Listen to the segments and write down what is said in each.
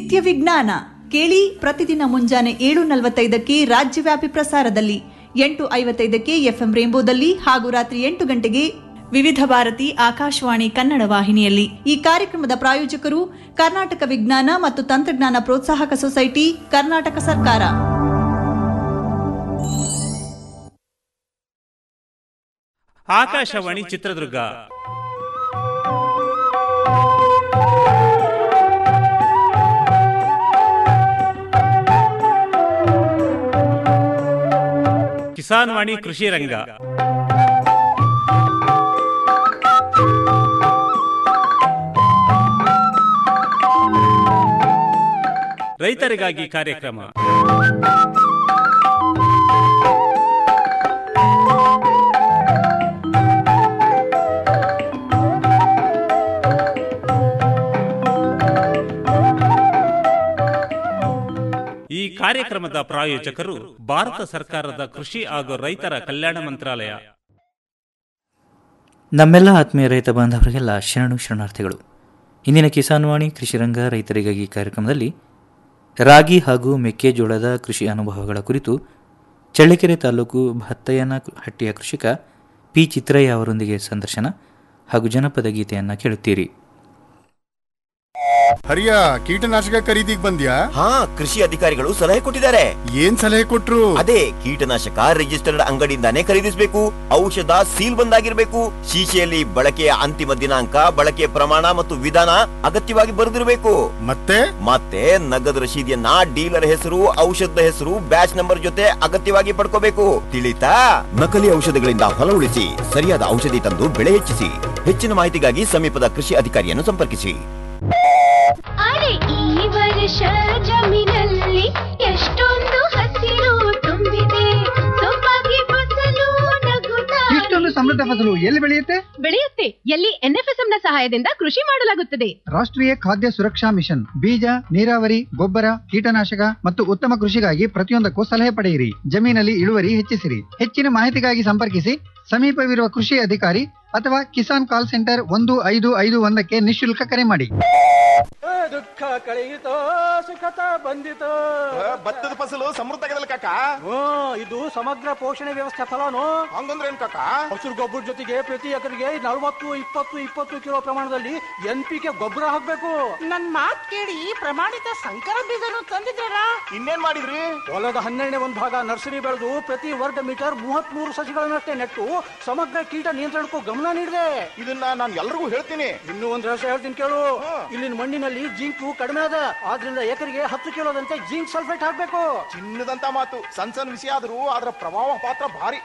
ನಿತ್ಯ ವಿಜ್ಞಾನ ಕೇಳಿ ಪ್ರತಿದಿನ ಮುಂಜಾನೆ ಏಳು ನಲವತ್ತೈದಕ್ಕೆ ರಾಜ್ಯವ್ಯಾಪಿ ಪ್ರಸಾರದಲ್ಲಿ ಎಂಟು ಐವತ್ತೈದಕ್ಕೆ ಎಫ್ಎಂ ರೇಂಬೋದಲ್ಲಿ ಹಾಗೂ ರಾತ್ರಿ ಎಂಟು ಗಂಟೆಗೆ ವಿವಿಧ ಭಾರತಿ ಆಕಾಶವಾಣಿ ಕನ್ನಡ ವಾಹಿನಿಯಲ್ಲಿ ಈ ಕಾರ್ಯಕ್ರಮದ ಪ್ರಾಯೋಜಕರು ಕರ್ನಾಟಕ ವಿಜ್ಞಾನ ಮತ್ತು ತಂತ್ರಜ್ಞಾನ ಪ್ರೋತ್ಸಾಹಕ ಸೊಸೈಟಿ ಕರ್ನಾಟಕ ಸರ್ಕಾರ ಆಕಾಶವಾಣಿ ಚಿತ್ರದುರ್ಗ ಕಿಸಾನ್ ವಾಣಿ ಕೃಷಿ ರಂಗ ರೈತರಿಗಾಗಿ ಕಾರ್ಯಕ್ರಮ ಈ ಕಾರ್ಯಕ್ರಮದ ಪ್ರಾಯೋಜಕರು ಭಾರತ ಸರ್ಕಾರದ ಕೃಷಿ ಹಾಗೂ ರೈತರ ಕಲ್ಯಾಣ ಮಂತ್ರಾಲಯ ನಮ್ಮೆಲ್ಲ ಆತ್ಮೀಯ ರೈತ ಬಾಂಧವರಿಗೆಲ್ಲ ಶರಣು ಶರಣಾರ್ಥಿಗಳು ಇಂದಿನ ಕಿಸಾನ್ ವಾಣಿ ಕೃಷಿರಂಗ ರೈತರಿಗಾಗಿ ಕಾರ್ಯಕ್ರಮದಲ್ಲಿ ರಾಗಿ ಹಾಗೂ ಮೆಕ್ಕೆಜೋಳದ ಕೃಷಿ ಅನುಭವಗಳ ಕುರಿತು ಚಳ್ಳಕೆರೆ ತಾಲೂಕು ಭತ್ತಯ್ಯನ ಹಟ್ಟಿಯ ಕೃಷಿಕ ಪಿ ಚಿತ್ರಯ್ಯ ಅವರೊಂದಿಗೆ ಸಂದರ್ಶನ ಹಾಗೂ ಜನಪದ ಗೀತೆಯನ್ನು ಕೇಳುತ್ತೀರಿ ಹರಿಯ ಕೀಟನಾಶಕ ಖರೀದಿಗ್ ಬಂದ್ಯಾ ಹಾ ಕೃಷಿ ಅಧಿಕಾರಿಗಳು ಸಲಹೆ ಕೊಟ್ಟಿದ್ದಾರೆ ಏನ್ ಸಲಹೆ ಕೊಟ್ರು ಅದೇ ಕೀಟನಾಶಕ ರಿಜಿಸ್ಟರ್ಡ್ ಅಂಗಡಿಯಿಂದಾನೇ ಖರೀದಿಸಬೇಕು ಔಷಧ ಸೀಲ್ ಬಂದಾಗಿರ್ಬೇಕು ಶೀಶೆಯಲ್ಲಿ ಬಳಕೆಯ ಅಂತಿಮ ದಿನಾಂಕ ಬಳಕೆಯ ಪ್ರಮಾಣ ಮತ್ತು ವಿಧಾನ ಅಗತ್ಯವಾಗಿ ಬರೆದಿರಬೇಕು ಮತ್ತೆ ಮತ್ತೆ ನಗದು ರಶೀದಿಯನ್ನ ಡೀಲರ್ ಹೆಸರು ಔಷಧದ ಹೆಸರು ಬ್ಯಾಚ್ ನಂಬರ್ ಜೊತೆ ಅಗತ್ಯವಾಗಿ ಪಡ್ಕೋಬೇಕು ತಿಳಿತಾ ನಕಲಿ ಔಷಧಗಳಿಂದ ಹೊಲ ಉಳಿಸಿ ಸರಿಯಾದ ಔಷಧಿ ತಂದು ಬೆಳೆ ಹೆಚ್ಚಿಸಿ ಹೆಚ್ಚಿನ ಮಾಹಿತಿಗಾಗಿ ಸಮೀಪದ ಕೃಷಿ ಅಧಿಕಾರಿಯನ್ನು ಸಂಪರ್ಕಿಸಿ ಅರೆ ಈ ವರ್ಷ ಜಮೀನಲ್ಲಿ ಎಷ್ಟೊಂದು ಹಸಿರು ತುಂಬಿದೆ ಸೊಬಗೆ ಫಸಲು ನಗುತ್ತಾ ಇಷ್ಟೊಂದು ಸಮೃದ್ಧ ಫಸಲು ಎಲ್ಲಿ ಬೆಳೆಯುತ್ತೆ ಬೆಳೆಯುತ್ತೆ ಎಲ್ಲಿ ಎನ್ಎಫ್ಎಸ್ಎಂ ನ ಸಹಾಯದಿಂದ ಕೃಷಿ ಮಾಡಲಾಗುತ್ತದೆ ರಾಷ್ಟ್ರೀಯ ಖಾದ್ಯ ಸುರಕ್ಷಾ ಮಿಷನ್ ಬೀಜ ನೀರಾವರಿ ಗೊಬ್ಬರ ಕೀಟನಾಶಕ ಮತ್ತು ಉತ್ತಮ ಕೃಷಿಗಾಗಿ ಪ್ರತಿಯೊಂದಕ್ಕೂ ಸಲಹೆ ಪಡೆಯಿರಿ ಜಮೀನಲ್ಲಿ ಇಳುವರಿ ಹೆಚ್ಚಿಸಿರಿ ಹೆಚ್ಚಿನ ಮಾಹಿತಿಗಾಗಿ ಸಂಪರ್ಕಿಸಿ ಸಮೀಪವಿರುವ ಕೃಷಿ ಅಧಿಕಾರಿ ಅಥವಾ ಕಿಸಾನ್ ಕಾಲ್ ಸೆಂಟರ್ ಒಂದು ಐದು ಐದು ಒಂದಕ್ಕೆ ನಿಶುಲ್ಕ ಕರೆ ಮಾಡಿ ದುಃಖ ಕಳೆಯಿತೋ ಸುಖತ ಬಂದಿತೋ ಭತ್ತದ ಫಸಲು ಸಮೃದ್ಧ ಆಗದಲ್ಲ ಕಾಕ ಹ್ಮ್ ಇದು ಸಮಗ್ರ ಪೋಷಣೆ ವ್ಯವಸ್ಥೆ ಫಲನು ಹಂಗಂದ್ರೆ ಏನ್ ಕಾಕ ಹಸಿರು ಗೊಬ್ಬರ ಜೊತೆಗೆ ಪ್ರತಿ ಎಕರೆಗೆ ನಲವತ್ತು ಇಪ್ಪತ್ತು ಇಪ್ಪತ್ತು ಕಿಲೋ ಪ್ರಮಾಣದಲ್ಲಿ ಎನ್ ಪಿ ಕೆ ಗೊಬ್ಬರ ಹಾಕ್ಬೇಕು ನನ್ ಮಾತ್ ಕೇಳಿ ಪ್ರಮಾಣಿತ ಸಂಕರ ಬೀಜನು ತಂದಿದ್ರಲ್ಲ ಇನ್ನೇನ್ ಮಾಡಿದ್ರಿ ಹೊಲದ ಹನ್ನೆರಡನೇ ಒಂದು ಭಾಗ ನರ್ಸರಿ ಬೆಳೆದು ಪ್ರತಿ ವರ್ಗ ಮೀಟರ್ ಮೂವತ್ತ್ ಮೂರು ಸಸಿಗಳನ್ನಷ್ಟೇ ನೆಟ್ಟು ಸಮಗ್ರ ಕೀಟ ನಿಯಂತ್ರಣಕ್ಕೂ ಗಮನ ನೀಡಿದೆ ಇದನ್ನ ನಾನು ಎಲ್ರಿಗೂ ಹೇಳ್ತೀನಿ ಇನ್ನೂ ಒಂದ್ ರಹಸ್ಯ ಹೇಳ್ತೀನಿ ಕೇಳು ಇಲ್ಲಿನ ಮಣ್ಣಿನಲ್ಲಿ ಜಿಂಕು ಕಡಿಮೆ ಅದ ಆದ್ರಿಂದ ಎಕರೆಗೆ ಹತ್ತು ಕಿಲೋದಂತೆ ಜಿಂಕ್ ಸಲ್ಫೇಟ್ ಹಾಕ್ಬೇಕು ಚಿನ್ನದಂತ ಮಾತು ಸಣ್ಣ ಸಣ್ಣ ವಿಷಯ ಆದ್ರೂ ಅದರ ಪ್ರಭಾವ ಪಾತ್ರ ಭಾರಿ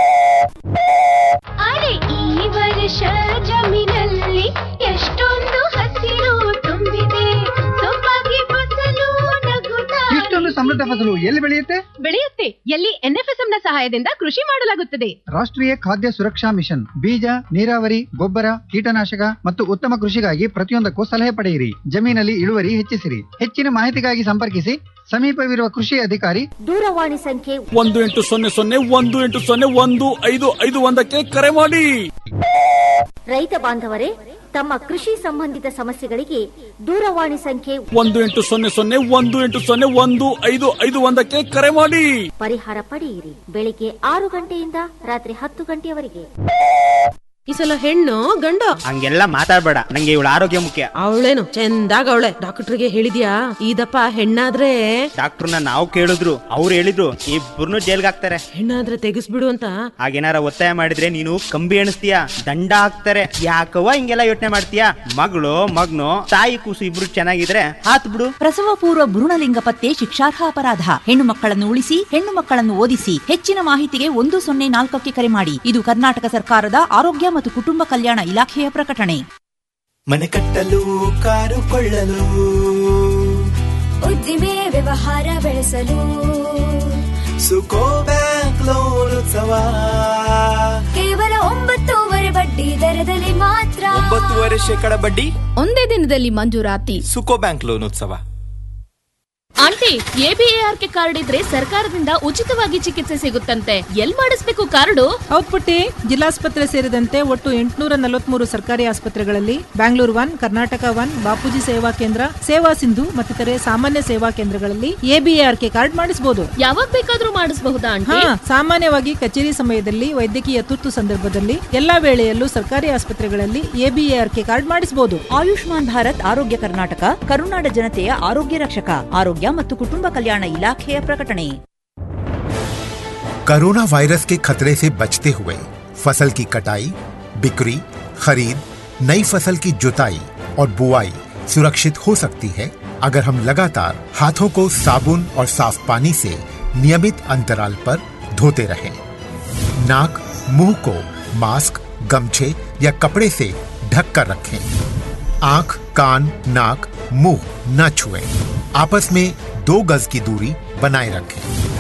ಅರೆ ಈ ವರ್ಷ ಜಮೀನಲ್ಲಿ ಎಷ್ಟೊಂದು ಹಸಿರು ತುಂಬಿದೆ ಸೊಬಗೆ ಫಸಲು ನಗುತ್ತಾ ಇಷ್ಟೊಂದು ಸಮೃದ್ಧ ಫಸಲು ಎಲ್ಲಿ ಬೆಳೆಯುತ್ತೆ ಬೆಳೆಯುತ್ತೆ ಎಲ್ಲಿ ಎನ್ಎಫ್ಎಸ್ಎಂ ನ ಸಹಾಯದಿಂದ ಕೃಷಿ ಮಾಡಲಾಗುತ್ತದೆ ರಾಷ್ಟ್ರೀಯ ಖಾದ್ಯ ಸುರಕ್ಷಾ ಮಿಷನ್ ಬೀಜ ನೀರಾವರಿ ಗೊಬ್ಬರ ಕೀಟನಾಶಕ ಮತ್ತು ಉತ್ತಮ ಕೃಷಿಗಾಗಿ ಪ್ರತಿಯೊಂದಕ್ಕೂ ಸಲಹೆ ಪಡೆಯಿರಿ ಜಮೀನಲ್ಲಿ ಇಳುವರಿ ಹೆಚ್ಚಿಸಿರಿ ಹೆಚ್ಚಿನ ಮಾಹಿತಿಗಾಗಿ ಸಂಪರ್ಕಿಸಿ ಸಮೀಪವಿರುವ ಕೃಷಿ ಅಧಿಕಾರಿ ದೂರವಾಣಿ ಸಂಖ್ಯೆ ಒಂದು ಎಂಟು ಸೊನ್ನೆ ಸೊನ್ನೆ ಒಂದು ಎಂಟು ಸೊನ್ನೆ ಒಂದು ಐದು ಐದು ಒಂದಕ್ಕೆ ಕರೆ ಮಾಡಿ ರೈತ ಬಾಂಧವರೇ ತಮ್ಮ ಕೃಷಿ ಸಂಬಂಧಿತ ಸಮಸ್ಯೆಗಳಿಗೆ ದೂರವಾಣಿ ಸಂಖ್ಯೆ ಒಂದು ಎಂಟು ಸೊನ್ನೆ ಸೊನ್ನೆ ಒಂದು ಎಂಟು ಸೊನ್ನೆ ಒಂದು ಐದು ಐದು ಒಂದಕ್ಕೆ ಕರೆ ಮಾಡಿ ಪರಿಹಾರ ಪಡೆಯಿರಿ ಬೆಳಿಗ್ಗೆ ಆರು ಗಂಟೆಯಿಂದ ರಾತ್ರಿ ಹತ್ತು ಗಂಟೆಯವರೆಗೆ ಈ ಸಲ ಹೆಣ್ಣು ಗಂಡ ಹಂಗೆಲ್ಲ ಮಾತಾಡ್ಬೇಡ ನಂಗೆ ಇವಳ ಆರೋಗ್ಯ ಮುಖ್ಯ ಅವಳೇನು ಚಂದಾಗ ಅವಳೆ ಡಾಕ್ಟರ್ಗೆ ಹೇಳಿದ್ಯಾ ಇದಪ್ಪ ಹೆಣ್ಣಾದ್ರೆ ಡಾಕ್ಟರ್ನ ನಾವು ಕೇಳಿದ್ರು ಅವ್ರು ಹೇಳಿದ್ರು ಇಬ್ಬರನ್ನು ಜೈಲ್ಗೆ ಹಾಕ್ತಾರೆ ಹೆಣ್ಣಾದ್ರೆ ತೆಗಿಸ್ಬಿಡು ಅಂತ ಹಾಗೇನಾರ ಒತ್ತಾಯ ಮಾಡಿದ್ರೆ ನೀನು ಕಂಬಿ ಎಣಿಸ್ತೀಯ ದಂಡ ಹಾಕ್ತಾರೆ ಯಾಕವ್ವ ಹಿಂಗೆಲ್ಲ ಯೋಚನೆ ಮಾಡ್ತೀಯ ಮಗಳು ಮಗ್ನು ತಾಯಿ ಕೂಸು ಇಬ್ರು ಚೆನ್ನಾಗಿದ್ರೆ ಹಾತ್ ಬಿಡು ಪ್ರಸವ ಪೂರ್ವ ಭ್ರೂಣಲಿಂಗ ಪತ್ತೆ ಶಿಕ್ಷಾರ್ಹ ಅಪರಾಧ ಹೆಣ್ಣು ಮಕ್ಕಳನ್ನು ಉಳಿಸಿ ಹೆಣ್ಣು ಮಕ್ಕಳನ್ನು ಓದಿಸಿ ಹೆಚ್ಚಿನ ಮಾಹಿತಿಗೆ ಒಂದು ಸೊನ್ನೆ ನಾಲ್ಕಕ್ಕೆ ಕರೆ ಮಾಡಿ ಇದು ಕರ್ನಾಟಕ ಸರ್ಕಾರದ ಆರೋಗ್ಯ ಮತ್ತು ಕುಟುಂಬ ಕಲ್ಯಾಣ ಇಲಾಖೆಯ ಪ್ರಕಟಣೆ ಮನೆ ಕಟ್ಟಲು ಕಾರು ಕೊಳ್ಳಲು ಉದ್ದಿಮೆ ವ್ಯವಹಾರ ಬೆಳೆಸಲು ಸುಕೋ ಬ್ಯಾಂಕ್ ಲೋನ್ ಉತ್ಸವ ಕೇವಲ ಒಂಬತ್ತೂವರೆ ಬಡ್ಡಿ ದರದಲ್ಲಿ ಮಾತ್ರ ಒಂಬತ್ತುವರೆ ಶೇಕಡ ಬಡ್ಡಿ ಒಂದೇ ದಿನದಲ್ಲಿ ಮಂಜೂರಾತಿ ಸುಕೋ ಬ್ಯಾಂಕ್ ಲೋನ್ ಉತ್ಸವ ಆಂಟಿ ಎಬಿಎಆರ್ಕೆ ಕಾರ್ಡ್ ಇದ್ರೆ ಸರ್ಕಾರದಿಂದ ಉಚಿತವಾಗಿ ಚಿಕಿತ್ಸೆ ಸಿಗುತ್ತಂತೆ ಎಲ್ ಮಾಡಿಸ್ಬೇಕು ಕಾರ್ಡು ಹೌದ್ ಪುಟ್ಟಿ ಜಿಲ್ಲಾಸ್ಪತ್ರೆ ಸೇರಿದಂತೆ ಒಟ್ಟು ಎಂಟುನೂರ ನಲವತ್ಮೂರು ಸರ್ಕಾರಿ ಆಸ್ಪತ್ರೆಗಳಲ್ಲಿ ಬ್ಯಾಂಗ್ಳೂರ್ ಒನ್ ಕರ್ನಾಟಕ ಒನ್ ಬಾಪೂಜಿ ಸೇವಾ ಕೇಂದ್ರ ಸೇವಾ ಸಿಂಧು ಮತ್ತಿತರೆ ಸಾಮಾನ್ಯ ಸೇವಾ ಕೇಂದ್ರಗಳಲ್ಲಿ ಎಬಿಎಆರ್ಕೆ ಕಾರ್ಡ್ ಮಾಡಿಸಬಹುದು ಯಾವಾಗ ಬೇಕಾದ್ರೂ ಮಾಡಿಸಬಹುದಾ ಹಾ ಆಂಟಿ ಸಾಮಾನ್ಯವಾಗಿ ಕಚೇರಿ ಸಮಯದಲ್ಲಿ ವೈದ್ಯಕೀಯ ತುರ್ತು ಸಂದರ್ಭದಲ್ಲಿ ಎಲ್ಲಾ ವೇಳೆಯಲ್ಲೂ ಸರ್ಕಾರಿ ಆಸ್ಪತ್ರೆಗಳಲ್ಲಿ ಎಬಿಎಆರ್ಕೆ ಕಾರ್ಡ್ ಮಾಡಿಸಬಹುದು ಆಯುಷ್ಮಾನ್ ಭಾರತ್ ಆರೋಗ್ಯ ಕರ್ನಾಟಕ ಕರುನಾಡ ಜನತೆಯ ಆರೋಗ್ಯ ರಕ್ಷಕ ಆರೋಗ್ಯ ಮತ್ತು ಕುಟುಂಬ ಕಲ್ಯಾಣ ಇಲಾಖೆಯ ಪ್ರಕಟಣೆ कोरोना वायरस के खतरे से बचते हुए फसल की कटाई बिक्री खरीद नई फसल की जुताई और बुआई सुरक्षित हो सकती है अगर हम लगातार हाथों को साबुन और साफ पानी से नियमित अंतराल पर धोते रहें। नाक मुंह को मास्क गमछे या कपड़े से ढक कर रखें आंख कान नाक मुंह न छुएं। आपस में दो गज की दूरी बनाए रखें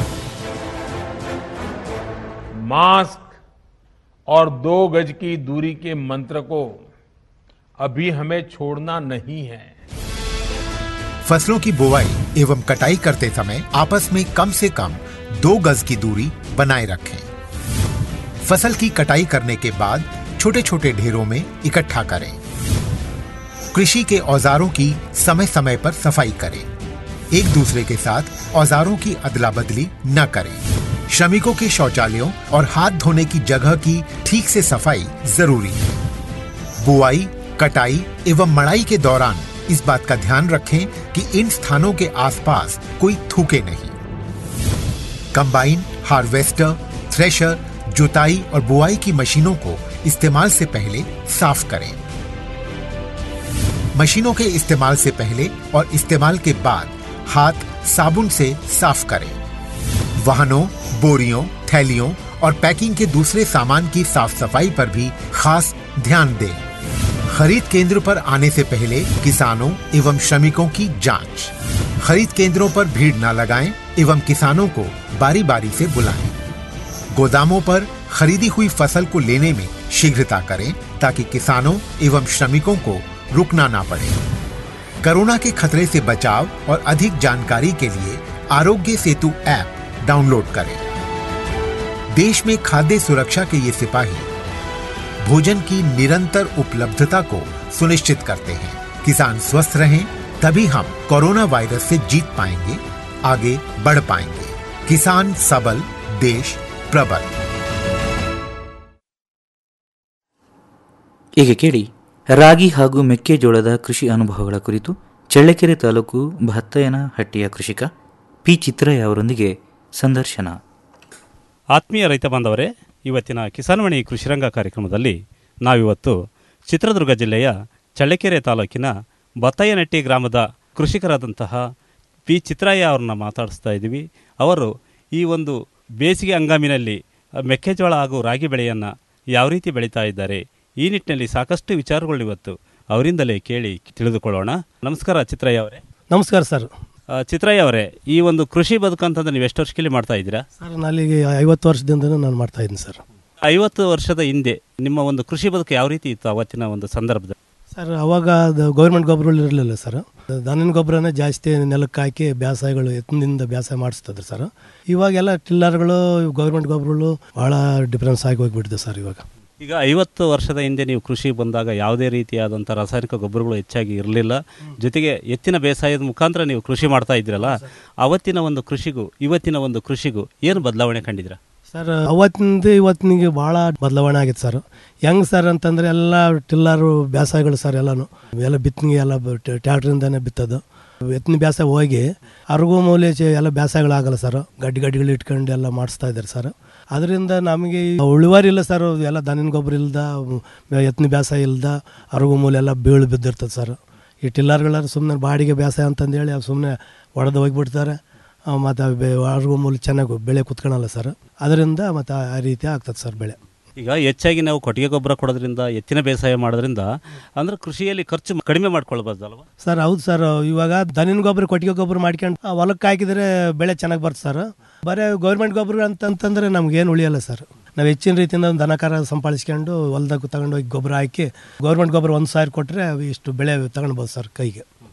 मास्क और दो गज की दूरी के मंत्र को अभी हमें छोड़ना नहीं है फसलों की बुवाई एवं कटाई करते समय आपस में कम से कम दो गज की दूरी बनाए रखें फसल की कटाई करने के बाद छोटे छोटे ढेरों में इकट्ठा करें कृषि के औजारों की समय समय पर सफाई करें एक दूसरे के साथ औजारों की अदला बदली न करें श्रमिकों के शौचालयों और हाथ धोने की जगह की ठीक से सफाई जरूरी है बुआई कटाई एवं मड़ाई के दौरान इस बात का ध्यान रखें कि इन स्थानों के आसपास कोई थूके नहीं कंबाइन हार्वेस्टर थ्रेशर जुताई और बुआई की मशीनों को इस्तेमाल से पहले साफ करें मशीनों के इस्तेमाल से पहले और इस्तेमाल के बाद हाथ साबुन से साफ करें वाहनों बोरियों थैलियों और पैकिंग के दूसरे सामान की साफ सफाई पर भी खास ध्यान दें खरीद केंद्र पर आने से पहले किसानों एवं श्रमिकों की जांच खरीद केंद्रों पर भीड़ न लगाएं एवं किसानों को बारी बारी से बुलाएं गोदामों पर खरीदी हुई फसल को लेने में शीघ्रता करें ताकि किसानों एवं श्रमिकों को रुकना ना पड़े कोरोना के खतरे से बचाव और अधिक जानकारी के लिए आरोग्य सेतु ऐप डाउनलोड करें देश में खाद्य सुरक्षा के ये सिपाही भोजन की निरंतर उपलब्धता को सुनिश्चित करते हैं किसान स्वस्थ रहें तभी हम कोरोना वायरस से जीत पाएंगे आगे बढ़ पाएंगे किसान सबल देश प्रबल ಈಗ ಕೇಳಿ ರಾಗಿ ಹಾಗೂ ಮೆಕ್ಕೆಜೋಳದ ಕೃಷಿ ಅನುಭವಗಳ ಕುರಿತು ಚಳ್ಳಕೆರೆ ತಾಲೂಕು ಭತ್ತಯನಹಟ್ಟಿಯ ಕೃಷಿಕ ಪಿ ಚಿತ್ರಯ್ಯ ಅವರೊಂದಿಗೆ ಸಂದರ್ಶನ ಆತ್ಮೀಯ ರೈತ ಬಾಂಧವರೇ ಇವತ್ತಿನ ಕಿಸಾನ್ವಾಣಿ ಕೃಷಿರಂಗ ಕಾರ್ಯಕ್ರಮದಲ್ಲಿ ನಾವಿವತ್ತು ಚಿತ್ರದುರ್ಗ ಜಿಲ್ಲೆಯ ಚಳ್ಳಕೆರೆ ತಾಲೂಕಿನ ಬತ್ತಯ್ಯನಟ್ಟಿ ಗ್ರಾಮದ ಕೃಷಿಕರಾದಂತಹ ಪಿ ಚಿತ್ರಯ್ಯ ಅವ್ರನ್ನ ಮಾತಾಡಿಸ್ತಾ ಇದ್ದೀವಿ ಅವರು ಈ ಒಂದು ಬೇಸಿಗೆ ಹಂಗಾಮಿನಲ್ಲಿ ಮೆಕ್ಕೆಜೋಳ ಹಾಗೂ ರಾಗಿ ಬೆಳೆಯನ್ನು ಯಾವ ರೀತಿ ಬೆಳೀತಾ ಇದ್ದಾರೆ ಈ ನಿಟ್ಟಿನಲ್ಲಿ ಸಾಕಷ್ಟು ವಿಚಾರಗಳು ಇವತ್ತು ಅವರಿಂದಲೇ ಕೇಳಿ ತಿಳಿದುಕೊಳ್ಳೋಣ ನಮಸ್ಕಾರ ಚಿತ್ರಯ್ಯ ಅವರೇ ನಮಸ್ಕಾರ ಸರ್ ಆ, ಚಿತ್ರಯ್ಯ ಅವರೇ ಈ ಒಂದು ಕೃಷಿ ಬದುಕಂತಂದ್ರೆ ನೀವು ಎಷ್ಟು ವರ್ಷದಲ್ಲಿ ಮಾಡ್ತಾ ಇದ್ದೀರಾ ಸರ್ ನಾನೀಗ ಐವತ್ತು ವರ್ಷದಿಂದನೂ ನಾನು ಮಾಡ್ತಾ ಇದ್ದೀನಿ ಸರ್ ಐವತ್ತು ವರ್ಷದ ಹಿಂದೆ ನಿಮ್ಮ ಒಂದು ಕೃಷಿ ಬದುಕು ಯಾವ ರೀತಿ ಇತ್ತು ಅವತ್ತಿನ ಒಂದು ಸಂದರ್ಭದಲ್ಲಿ ಸರ್ ಅವಾಗ ಗೌರ್ಮೆಂಟ್ ಗೊಬ್ಬರಗಳು ಇರಲಿಲ್ಲ ಸರ್ ದನಿನ ಗೊಬ್ಬರನೇ ಜಾಸ್ತಿ ನೆಲಕ್ಕೆ ಹಾಕಿ ಬೇಸಾಯಗಳು ಎತ್ತಿನಿಂದ ಬೇಸಾಯ ಮಾಡಿಸ್ತಿದ್ರು ಸರ್ ಇವಾಗೆಲ್ಲ ಟಿಲ್ಲರ್ಗಳು ಗೌರ್ಮೆಂಟ್ ಗೊಬ್ಬರಗಳು ಭಾಳ ಡಿಫ್ರೆನ್ಸ್ ಆಗಿ ಹೋಗ್ಬಿಟ್ಟಿದೆ ಸರ್ ಇವಾಗ ಈಗ ಐವತ್ತು ವರ್ಷದ ಹಿಂದೆ ನೀವು ಕೃಷಿ ಬಂದಾಗ ಯಾವುದೇ ರೀತಿಯಾದಂಥ ರಾಸಾಯನಿಕ ಗೊಬ್ಬರಗಳು ಹೆಚ್ಚಾಗಿ ಇರಲಿಲ್ಲ ಜೊತೆಗೆ ಎತ್ತಿನ ಬೇಸಾಯದ ಮುಖಾಂತರ ನೀವು ಕೃಷಿ ಮಾಡ್ತಾ ಇದ್ರಲ್ಲ ಅವತ್ತಿನ ಒಂದು ಕೃಷಿಗೂ ಇವತ್ತಿನ ಒಂದು ಕೃಷಿಗೂ ಏನು ಬದಲಾವಣೆ ಕಂಡಿದ್ರ ಸರ್ ಅವತ್ತಿಂದ ಇವತ್ತಿನಿಗೆ ಭಾಳ ಬದಲಾವಣೆ ಆಗಿತ್ತು ಸರ್ ಹೆಂಗ್ ಸರ್ ಅಂತಂದರೆ ಎಲ್ಲ ಟಿಲ್ಲರು ಬೇಸಾಯಗಳು ಸರ್ ಎಲ್ಲನೂ ಎಲ್ಲ ಬಿತ್ತನಿಗೆ ಎಲ್ಲ ಟ್ಯಾಕ್ಟ್ರಿಂದನೇ ಬಿತ್ತೋದು ಎತ್ತಿನ ಬೇಸಾಯ ಹೋಗಿ ಅರ್ಗು ಮೂಲೆ ಚೆ- ಎಲ್ಲ ಬೇಸಾಯಗಳಾಗಲ್ಲ ಸರ್ ಗಡ್ಡಿ ಗಡ್ಡಿಗಳು ಇಟ್ಕೊಂಡು ಎಲ್ಲ ಮಾಡಿಸ್ತಾ ಇದ್ದಾರೆ ಸರ್ ಅದರಿಂದ ನಮಗೆ ಈ ಇಳುವರಿ ಇಲ್ಲ ಸರ್ ಎಲ್ಲ ದನಿನ ಗೊಬ್ಬರ ಇಲ್ದ ಎತ್ತಿನ ಬೇಸಾಯ ಇಲ್ದ ಅರಗು ಮೂಲೆ ಎಲ್ಲ ಬೀಳು ಬಿದ್ದಿರ್ತದೆ ಸರ್ ಈ ಟಿಲ್ಲರ್ಗಳ ಸುಮ್ಮನೆ ಬಾಡಿಗೆ ಬೇಸಾಯ ಅಂತಂದೇಳಿ ಅವು ಸುಮ್ಮನೆ ಒಡೆದು ಹೋಗಿಬಿಡ್ತಾರೆ ಮತ್ತು ಅರಗು ಮೂಲೆ ಚೆನ್ನಾಗಿ ಬೆಳೆ ಕುತ್ಕೊಳಲ್ಲ ಸರ್ ಅದರಿಂದ ಮತ್ತು ಆ ರೀತಿ ಆಗ್ತದೆ ಸರ್ ಬೆಳೆ ಈಗ ಹೆಚ್ಚಾಗಿ ನಾವು ಕೊಟ್ಟಿಗೆ ಗೊಬ್ಬರ ಕೊಡೋದ್ರಿಂದ ಎತ್ತಿನ ಬೇಸಾಯ ಮಾಡೋದ್ರಿಂದ ಅಂದ್ರೆ ಕೃಷಿಯಲ್ಲಿ ಖರ್ಚು ಕಡಿಮೆ ಮಾಡ್ಕೊಳ್ಬೋದಲ್ವಾ ಸರ್ ಹೌದು ಸರ್ ಇವಾಗ ದನಿನ ಗೊಬ್ಬರ ಕೊಟ್ಟಿಗೆ ಗೊಬ್ಬರ ಮಾಡ್ಕೊಂಡು ಆ ಹೊಲಕ್ಕೆ ಹಾಕಿದರೆ ಬೆಳೆ ಚೆನ್ನಾಗಿ ಬರ್ತದೆ ಸರ್ ಬರೀ ಗೌರ್ಮೆಂಟ್ ಗೊಬ್ಬರ ಅಂತಂತಂದರೆ ನಮ್ಗೇನು ಉಳಿಯಲ್ಲ ಸರ್ ನಾವು ಹೆಚ್ಚಿನ ರೀತಿಯಿಂದ ಒಂದು ದನಕರ ಸಂಪಾದಿಸ್ಕೊಂಡು ಹೊಲ್ದಾಗ ತಗೊಂಡೋಗಿ ಗೊಬ್ಬರ ಹಾಕಿ ಗೌರ್ಮೆಂಟ್ ಗೊಬ್ಬರ ಒಂದು ಸಾವಿರ ಕೊಟ್ಟರೆ ಇಷ್ಟು ಬೆಳೆ ತಗೊಳ್ಬೋದು ಸರ್ ಕೈಗೆ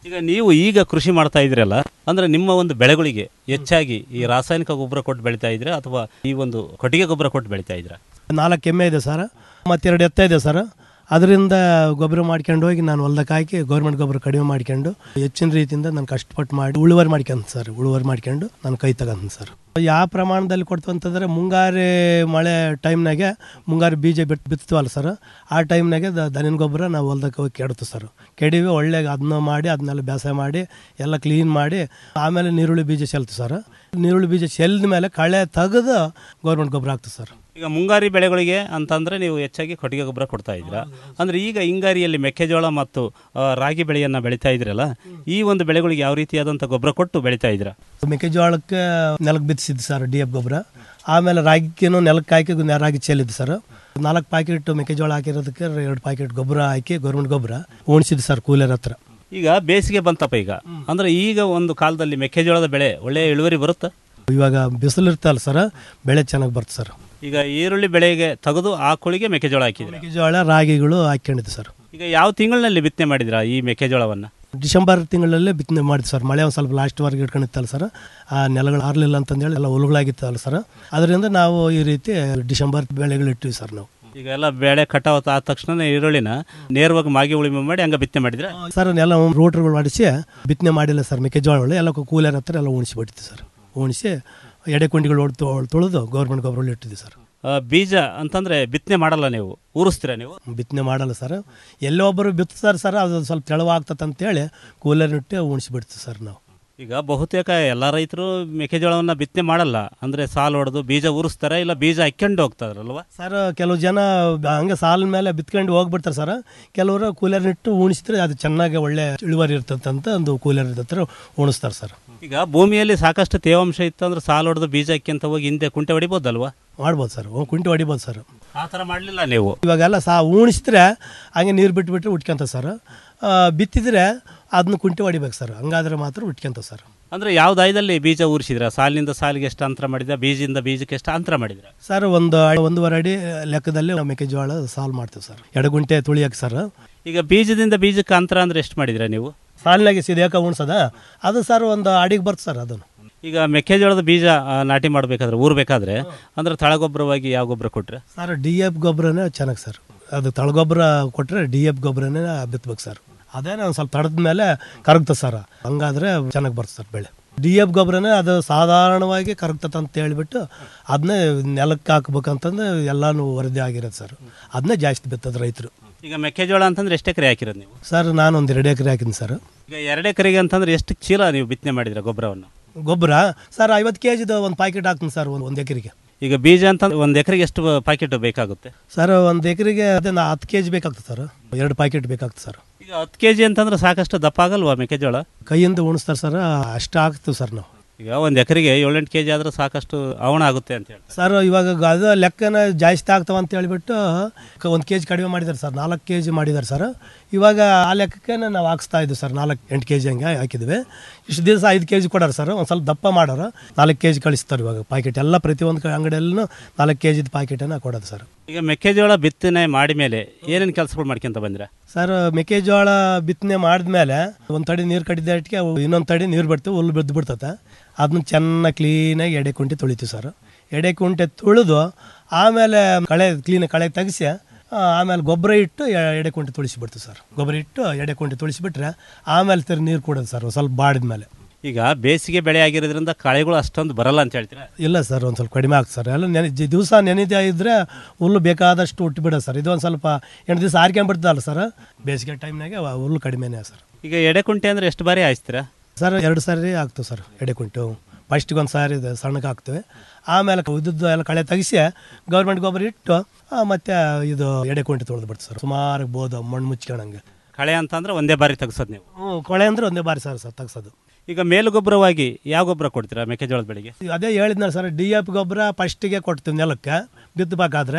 ಈಗ ನೀವು ಈಗ ಕೃಷಿ ಮಾಡ್ತಾ ಇದ್ರಲ್ಲ ಅಂದ್ರೆ ನಿಮ್ಮ ಒಂದು ಬೆಳೆಗಳಿಗೆ ಹೆಚ್ಚಾಗಿ ಈ ರಾಸಾಯನಿಕ ಗೊಬ್ಬರ ಕೊಟ್ಟು ಬೆಳಿತಾ ಇದ್ರೆ ಅಥವಾ ಈ ಒಂದು ಕೊಟ್ಟಿಗೆ ಗೊಬ್ಬರ ಕೊಟ್ಟು ಬೆಳಿತಾ ಇದ್ರ ನಾಲ್ಕು ಎಮ್ಮೆ ಇದೆ ಸರ್ ಮತ್ತೆರಡು ಎತ್ತ ಇದೆ ಸರ್ ಅದರಿಂದ ಗೊಬ್ಬರ ಮಾಡ್ಕೊಂಡು ಹೋಗಿ ನಾನು ಹೊಲ್ದಕ್ಕೆ ಹಾಕಿ ಗೌರ್ಮೆಂಟ್ ಗೊಬ್ಬರ ಕಡಿಮೆ ಮಾಡ್ಕೊಂಡು ಹೆಚ್ಚಿನ ರೀತಿಯಿಂದ ನಾನು ಕಷ್ಟಪಟ್ಟು ಮಾಡಿ ಉಳುವರಿ ಮಾಡ್ಕೊಂತ ಸರ್ ಉಳುವರಿ ಮಾಡ್ಕೊಂಡು ನಾನು ಕೈ ತಗಂತ ಸರ್ ಯಾವ ಪ್ರಮಾಣದಲ್ಲಿ ಕೊಡ್ತು ಅಂತಂದರೆ ಮುಂಗಾರಿ ಮಳೆ ಟೈಮ್ನಾಗೆ ಮುಂಗಾರು ಬೀಜ ಬಿಟ್ಟು ಬಿತ್ತುವಲ್ಲ ಸರ್ ಆ ಟೈಮ್ನಾಗೆ ದ ದನಿನ ಗೊಬ್ಬರ ನಾವು ಹೊಲ್ದಕ್ಕೆ ಹೋಗಿ ಕೆಡ್ತು ಸರ್ ಕೆಡಿವಿ ಒಳ್ಳೆ ಅದನ್ನ ಮಾಡಿ ಅದನ್ನೆಲ್ಲ ಬೇಸಾಯ ಮಾಡಿ ಎಲ್ಲ ಕ್ಲೀನ್ ಮಾಡಿ ಆಮೇಲೆ ನೀರುಳ್ಳಿ ಬೀಜ ಚೆಲ್ತು ಸರ್ ನೀರುಳ್ಳಿ ಬೀಜ ಚೆಲ್ಲಿದ ಮೇಲೆ ಕಳೆ ತೆಗೆದು ಗೌರ್ಮೆಂಟ್ ಗೊಬ್ಬರ ಹಾಕ್ತು ಸರ್ ಈಗ ಮುಂಗಾರಿ ಬೆಳೆಗಳಿಗೆ ಅಂತಂದ್ರೆ ನೀವು ಹೆಚ್ಚಾಗಿ ಕೊಟ್ಟಿಗೆ ಗೊಬ್ಬರ ಕೊಡ್ತಾ ಇದ್ದೀರಾ ಅಂದ್ರೆ ಈಗ ಹಿಂಗಾರಿಯಲ್ಲಿ ಮೆಕ್ಕೆಜೋಳ ಮತ್ತು ಆ, ರಾಗಿ ಬೆಳೆಯನ್ನ ಬೆಳಿತಾ ಇದ್ರಲ್ಲ ಈ ಒಂದು ಬೆಳೆಗಳಿಗೆ ಯಾವ ರೀತಿಯಾದಂಥ ಗೊಬ್ಬರ ಕೊಟ್ಟು ಬೆಳಿತಾ ಇದ್ದೀರಾ ಮೆಕ್ಕೆಜೋಳಕ್ಕೆ ನೆಲಕ್ಕೆ ಬಿತ್ತಿಸಿದ್ದು ಸರ್ ಡಿ ಎಫ್ ಗೊಬ್ಬರ ಆಮೇಲೆ ರಾಗಿಗೇನು ನೆಲಕ್ಕೆ ಹಾಕಿ ನೆ- ರಾಗಿ ಚೆಲ್ಲಿದ್ದು ಸರ್ ನಾಲ್ಕು ಪ್ಯಾಕೆಟ್ ಮೆಕ್ಕೆಜೋಳ ಹಾಕಿರೋದಕ್ಕೆ ಎರಡು ಪ್ಯಾಕೆಟ್ ಗೊಬ್ಬರ ಹಾಕಿ ಗೌರ್ಮೆಂಟ್ ಗೊಬ್ಬರ ಉಣಿಸಿದ್ದು ಸರ್ ಕೂಲರ್ ಹತ್ರ ಈಗ ಬೇಸಿಗೆ ಬಂತಪ್ಪ ಈಗ ಅಂದ್ರೆ ಈಗ ಒಂದು ಕಾಲದಲ್ಲಿ ಮೆಕ್ಕೆಜೋಳದ ಬೆಳೆ ಒಳ್ಳೆಯ ಇಳುವರಿ ಬರುತ್ತಾ ಇವಾಗ ಬಿಸಿಲು ಇರ್ತಲ್ಲ ಸರ್ ಬೆಳೆ ಚೆನ್ನಾಗಿ ಬರ್ತದೆ ಸರ್ ಈಗ ಈರುಳ್ಳಿ ಬೆಳೆಗೆ ತೆಗೆದು ಆ ಕುಳಿಗೆ ಮೆಕ್ಕೆಜೋಳ ಹಾಕಿದ್ರೆ ಮೆಕ್ಕೆಜೋಳ ರಾಗಿಗಳು ಹಾಕ್ಕೊಂಡಿದ್ದು ಸರ್ ಈಗ ಯಾವ ತಿಂಗಳಿನಲ್ಲಿ ಬಿತ್ತನೆ ಮಾಡಿದ್ರಾ ಈ ಮೆಕ್ಕೆಜೋಳವನ್ನ ಡಿಸೆಂಬರ್ ತಿಂಗಳಲ್ಲೇ ಬಿತ್ತನೆ ಮಾಡಿದ್ದು ಸರ್ ಮಳೆ ಒಂದು ಸ್ವಲ್ಪ ಲಾಸ್ಟ್ವರೆಗೆ ಇಟ್ಕೊಂಡಿತ್ತಲ್ಲ ಸರ್ ಆ ನೆಲಗಳು ಆರಲಿಲ್ಲ ಅಂತಂದೇಳಿ ಎಲ್ಲ ಹುಳುಗಳಾಗಿತ್ತಲ್ಲ ಸರ್ ಅದರಿಂದ ನಾವು ಈ ರೀತಿ ಡಿಸೆಂಬರ್ ಬೆಳೆಗಳು ಇಟ್ಟಿವಿ ಸರ್ ನಾವು ಈಗ ಎಲ್ಲ ಬೆಳೆ ಕಟಾವ್ ಆದ ತಕ್ಷಣ ಈರುಳ್ಳಿನ ನೇರವಾಗಿ ಮಾಗಿ ಉಳಿಮೆ ಮಾಡಿ ಹಂಗ ಬಿತ್ತನೆ ಮಾಡಿದ್ರೆ ಸರ್ ಎಲ್ಲ ರೋಟ್ರುಗಳು ಮಾಡಿಸಿ ಬಿತ್ತನೆ ಮಾಡಿಲ್ಲ ಸರ್ ಮೆಕ್ಕೆಜೋಳಗಳು ಎಲ್ಲ ಕೂಲರ್ ಹತ್ರ ಎಲ್ಲ ಉಣಿಸಿ ಬಿಡ್ತೀವಿ ಸರ್ ಉಣಿಸಿ ಎಡೆ ಕುಂಡಿಗಳು ಹೊಡ್ದು ತೊಳೆದು ಗೌರ್ಮೆಂಟ್ ಗೊಬ್ಬರಗಳು ಇಟ್ಟಿದ್ದೀವಿ ಸರ್ ಆ, ಬೀಜ ಅಂತಂದ್ರೆ ಬಿತ್ತನೆ ಮಾಡಲ್ಲ ನೀವು ಊರಿಸ್ತೀರಾ ನೀವು ಬಿತ್ತನೆ ಮಾಡಲ್ಲ ಸರ್ ಎಲ್ಲೋ ಒಬ್ಬರು ಬಿತ್ತಾರೆ ಸರ್ ಅದು ಸ್ವಲ್ಪ ತೆಳವಾಗ್ತದೆ ಅಂತೇಳಿ ಕೂಲರ್ ಇಟ್ಟು ಉಣಿಸಿ ಬಿಡ್ತೀವಿ ಸರ್ ನಾವು ಈಗ ಬಹುತೇಕ ಎಲ್ಲ ರೈತರು ಮೆಕ್ಕೆಜೋಳವನ್ನ ಬಿತ್ತನೆ ಮಾಡಲ್ಲ ಅಂದ್ರೆ ಸಾಲು ಹೊಡೆದು ಬೀಜ ಊರಿಸ್ತಾರೆ ಇಲ್ಲ ಬೀಜ ಹಾಕ್ಕೊಂಡು ಹೋಗ್ತಾರಲ್ವಾ ಸರ್ ಕೆಲವು ಜನ ಬ- ಹಂಗೆ ಸಾಲಿನ ಮೇಲೆ ಬಿತ್ಕೊಂಡು ಹೋಗ್ಬಿಡ್ತಾರೆ ಸರ್ ಕೆಲವರು ಕೂಲರ್ ಇಟ್ಟು ಉಣಿಸಿದ್ರೆ ಅದು ಚೆನ್ನಾಗಿ ಒಳ್ಳೆ ಇಳುವರಿ ಇರ್ತದೆ ಅಂತ ಒಂದು ಕೂಲರ್ ಹತ್ರ ಉಣಿಸ್ತಾರೆ ಸರ್ ಈಗ ಭೂಮಿಯಲ್ಲಿ ಸಾಕಷ್ಟು ತೇವಾಂಶ ಇತ್ತು ಅಂದ್ರೆ ಸಾಲು ಹೊಡೆದು ಬೀಜ ಹಾಕ್ಯಂತ ಹೋಗಿ ಹಿಂದೆ ಕುಂಟೆ ಹೊಡಿಬೋದಲ್ವಾ ಮಾಡ್ಬೋದು ಸರ್ ಹ್ಞೂ, ಕುಂಟೆ ಹೊಡಿಬೋದು ಸರ್ ಆ ಥರ ಮಾಡಲಿಲ್ಲ ನೀವು ಇವಾಗೆಲ್ಲ ಸಾ ಉಣಿಸಿದ್ರೆ ಹಂಗೆ ನೀರು ಬಿಟ್ಬಿಟ್ರೆ ಉಟ್ಕೊಂತ ಸರ್ ಆ, ಬಿತ್ತಿದ್ರೆ ಅದನ್ನ ಕುಂಟೆ ಹೊಡಿಬೇಕು ಸರ್ ಹಂಗಾದ್ರೆ ಮಾತ್ರ ಉಟ್ಕೊಂತ ಸರ್ ಅಂದ್ರೆ ಯಾವ ದಾಯದಲ್ಲಿ ಬೀಜ ಊರಿಸಿದ್ರ ಸಾಲಿನಿಂದ ಸಾಲಿಗೆ ಎಷ್ಟು ಅಂತರ ಮಾಡಿದ್ರ ಬೀಜದಿಂದ ಬೀಜಕ್ಕೆ ಎಷ್ಟು ಅಂತರ ಮಾಡಿದ್ರ ಸರ್ ಒಂದು ಒಂದೂವರೆ ಅಡಿ ಲೆಕ್ಕದಲ್ಲಿ ನಾವು ಮೆಕ್ಕೆಜೋಳ ಸಾಲ್ ಮಾಡ್ತೀವಿ ಸರ್ ಎಡಗುಂಟೆ ತುಳಿಯಕ್ಕೆ ಸರ್ ಈಗ ಬೀಜದಿಂದ ಬೀಜಕ್ಕೆ ಅಂತರ ಅಂದ್ರೆ ಎಷ್ಟು ಮಾಡಿದ್ರ ನೀವು ಸಾಲಿನಾಗೆ ಸಿದೇಕ ಉಣ್ಸದ ಅದು ಸರ್ ಒಂದು ಅಡಿಗೆ ಬರ್ತದೆ ಸರ್ ಅದನ್ನು ಈಗ ಮೆಕ್ಕೆಜೋಳದ ಬೀಜ ಆ, ನಾಟಿ ಮಾಡಬೇಕಾದ್ರೆ ಊರ್ಬೇಕಾದ್ರೆ ಅಂದ್ರೆ ತಳಗೊಬ್ಬರವಾಗಿ ಯಾವ ಗೊಬ್ಬರ ಕೊಟ್ರೆ ಸರ್ ಡಿ ಎಫ್ ಗೊಬ್ಬರನೇ ಚೆನ್ನಾಗಿ ಸರ್ ಅದು ತಳಗೊಬ್ಬರ ಕೊಟ್ಟರೆ ಡಿ ಎಫ್ ಗೊಬ್ಬರನೇ ಬಿತ್ತಬೇಕು ಸರ್ ಅದೇನೇ ಒಂದು ಸ್ವಲ್ಪ ತಡೆದ ಮೇಲೆ ಕರಗ್ತದೆ ಸರ್ ಹಂಗಾದ್ರೆ ಚೆನ್ನಾಗಿ ಬರ್ತದೆ ಸರ್ ಬೆಳೆ ಡಿ ಎಫ್ ಗೊಬ್ಬರನೇ ಅದು ಸಾಧಾರಣವಾಗಿ ಕರಗ್ತದೆ ಅಂತ ಹೇಳ್ಬಿಟ್ಟು ಅದನ್ನೇ ನೆಲಕ್ಕೆ ಹಾಕ್ಬೇಕಂತಂದು ಎಲ್ಲಾನು ವರದಿ ಆಗಿರೋದು ಸರ್ ಅದನ್ನೇ ಜಾಸ್ತಿ ಬಿತ್ತದ ರೈತರು ಈಗ ಮೆಕ್ಕೆಜೋಳ ಅಂತಂದ್ರೆ ಎಷ್ಟು ಎಕರೆ ಹಾಕಿರೋದು ನೀವು ಸರ್ ನಾನು ಒಂದು ಎರಡು ಎಕರೆ ಹಾಕಿದ್ದೀನಿ ಸರ್ ಈಗ ಎರಡು ಎಕರೆಗೆ ಅಂತಂದ್ರೆ ಎಷ್ಟು ಚೀಲ ನೀವು ಬಿತ್ತನೆ ಮಾಡಿದ್ರ ಗೊಬ್ಬರವನ್ನು ಗೊಬ್ಬರ ಸರ್ ಐವತ್ತು ಕೆ ಜಿದು ಒಂದು ಪ್ಯಾಕೆಟ್ ಹಾಕ್ತೀನಿ ಸರ್ ಒಂದು ಒಂದು ಎಕರೆಗೆ ಈಗ ಬೀಜ ಅಂತ ಒಂದು ಎಕರೆಗೆ ಎಷ್ಟು ಪ್ಯಾಕೆಟ್ ಬೇಕಾಗುತ್ತೆ ಸರ್ ಒಂದು ಎಕರೆಗೆ ಅದೇ ನಾ ಹತ್ತು ಕೆ ಜಿ ಬೇಕಾಗ್ತದೆ ಸರ್ ಎರಡು ಪ್ಯಾಕೆಟ್ ಬೇಕಾಗ್ತದೆ ಸರ್ ಈಗ ಹತ್ತು ಕೆ ಜಿ ಅಂತಂದ್ರೆ ಸಾಕಷ್ಟು ದಪ್ಪ ಆಗಲ್ವಾ ಮೆಕ್ಕೆಜೋಳ ಕೈಯಿಂದ ಉಣಿಸ್ತಾರೆ ಸರ್ ಅಷ್ಟು ಆಗ್ತೀವಿ ಸರ್ ನಾವು ಈಗ ಒಂದು ಎಕರೆಗೆ ಏಳೆಂಟು ಕೆ ಜಿ ಆದ್ರೆ ಸಾಕಷ್ಟು ಅವಣ ಆಗುತ್ತೆ ಅಂತ ಹೇಳಿ ಸರ್ ಇವಾಗ ಗ- ಅದು ಲೆಕ್ಕನ ಜಾಸ್ತಿ ಆಗ್ತಾವ ಅಂತ ಹೇಳ್ಬಿಟ್ಟು ಒಂದು ಕೆ ಜಿ ಕಡಿಮೆ ಮಾಡಿದ್ದಾರೆ ಸರ್ ನಾಲ್ಕು ಕೆ ಜಿ ಮಾಡಿದ್ದಾರೆ ಸರ್ ಇವಾಗ ಆ ಲೆಕ್ಕಕ್ಕೆ ನಾವು ಹಾಕ್ಸ್ತಾ ಇದ್ದೀವಿ ಸರ್ ನಾಲ್ಕು ಎಂಟು ಕೆ ಜಿ ಹಂಗೆ ಹಾಕಿದ್ವಿ ಇಷ್ಟು ದಿವಸ ಐದು ಕೆ ಜಿ ಕೊಡೋರು ಸರ್ ಒಂದು ಸ್ವಲ್ಪ ದಪ್ಪ ಮಾಡೋರು ನಾಲ್ಕು ಕೆ ಜಿ ಕಳಿಸ್ತಾರೆ ಇವಾಗ ಪ್ಯಾಕೆಟ್ ಎಲ್ಲ ಪ್ರತಿಯೊಂದು ಅಂಗಡಿಯಲ್ಲೂ ನಾಲ್ಕು ಕೆ ಜಿದು ಪ್ಯಾಕೆಟನ್ನು ಕೊಡೋದು ಸರ್ ಈಗ ಮೆಕ್ಕೆಜೋಳ ಬಿತ್ತನೆ ಮಾಡಿ ಮೇಲೆ ಏನೇನು ಕೆಲಸಗಳು ಮಾಡ್ಕೊಂತ ಬಂದ್ರೆ ಸರ್ ಮೆಕ್ಕೆಜೋಳ ಬಿತ್ತನೆ ಮಾಡಿದ್ಮೇಲೆ ಒಂದು ತಡಿ ನೀರು ಕಡಿದ ಇಟ್ಟಿಗೆ ಇನ್ನೊಂದು ತಡಿ ನೀರು ಬಿಡ್ತೀವಿ ಹುಲ್ಲು ಬಿದ್ದು ಬಿಡ್ತತೆ ಅದನ್ನ ಚೆನ್ನಾಗಿ ಕ್ಲೀನಾಗಿ ಎಡೆ ಕುಂಟೆ ತೊಳಿತೀವಿ ಸರ್ ಎಡೆ ಕುಂಟೆ ತುಳಿದು ಆಮೇಲೆ ಕಳೆ ಕ್ಲೀನಾಗಿ ಕಳೆ ತೆಗಿಸಿ ಆ, ಆಮೇಲೆ ಗೊಬ್ಬರ ಇಟ್ಟು ಎ- ಎಡೆ ಕುಂಟೆ ತುಳಿಸಿ ಬಿಡ್ತೀವಿ ಸರ್ ಗೊಬ್ಬರ ಇಟ್ಟು ಎಡೆ ಕುಂಟೆ ತುಳಿಸಿಬಿಟ್ರೆ ಆಮೇಲೆ ತಿರು ನೀರು ಕೊಡೋದು ಸರ್ ಒಂದ್ ಸ್ವಲ್ಪ ಬಾಡಿದ್ಮೇಲೆ ಈಗ ಬೇಸಿಗೆ ಬೆಳೆ ಆಗಿರೋದ್ರಿಂದ ಕಳೆಗಳು ಅಷ್ಟೊಂದು ಬರಲ್ಲ ಅಂತ ಹೇಳ್ತೀರಾ ಇಲ್ಲ ಸರ್ ಒಂದು ಸ್ವಲ್ಪ ಕಡಿಮೆ ಆಗ್ತದೆ ಸರ್ ಎಲ್ಲ ನೆನೆ ದಿವಸ ನೆನೆದೇ ಇದ್ದರೆ ಹುಲ್ಲು ಬೇಕಾದಷ್ಟು ಹುಟ್ಟು ಬಿಡೋದು ಸರ್ ಇದು ಒಂದು ಸ್ವಲ್ಪ ಎಂಟು ದಿವಸ ಆರ್ಕೊಂಡ್ಬಿಡ್ತದಲ್ಲ ಸರ್ ಬೇಸಿಗೆ ಟೈಮ್ನಾಗೆ ಹುಲ್ಲು ಕಡಿಮೆನೇ ಸರ್ ಈಗ ಎಡೆಕುಂಟೆ ಅಂದ್ರೆ ಎಷ್ಟು ಬಾರಿ ಹಾಯಿಸ್ತೀರಾ ಸರ್ ಎರಡು ಸಾರಿ ಆಗ್ತವೆ ಸರ್ ಎಡೆಕುಂಟು ಫಸ್ಟಿಗೆ ಒಂದು ಸಾರಿ ಇದು ಸಣ್ಣಗೆ ಹಾಕ್ತೇವೆ ಆಮೇಲೆ ಉದ್ದದ್ದು ಎಲ್ಲ ಕಳೆ ತೆಗಿಸಿ ಗೌರ್ಮೆಂಟ್ ಗೊಬ್ಬರ ಇಟ್ಟು ಆ, ಮತ್ತೆ ಇದು ಎಡೆಕುಂಟೆ ತೊಳೆದು ಬಿಡ್ತು ಸರ್ ಸುಮಾರು ಬೋದು ಮಣ್ಣು ಮುಚ್ಕೊಳಂಗೆ ಕಳೆ ಅಂತಂದ್ರೆ ಒಂದೇ ಬಾರಿ ತೆಗ್ಸೋದು ನೀವು ಹ್ಞೂ ಕೊಳೆ ಅಂದರೆ ಒಂದೇ ಬಾರಿ ಸರ್ ಸರ್ ತೆಗ್ಸೋದು ಈಗ ಮೇಲು ಗೊಬ್ಬರವಾಗಿ ಯಾವ ಗೊಬ್ಬರ ಕೊಡ್ತೀರಾ ಮೆಕ್ಕೆಜೋಳದ ಬೆಳೆಗೆ ಅದೇ ಹೇಳಿದ್ನಲ್ಲ ಸರ್ ಡಿ ಎಫ್ ಗೊಬ್ಬರ ಫಸ್ಟಿಗೆ ಕೊಡ್ತೀವಿ ನೆಲಕ್ಕೆ ಬಿತ್ತಬೇಕಾದ್ರೆ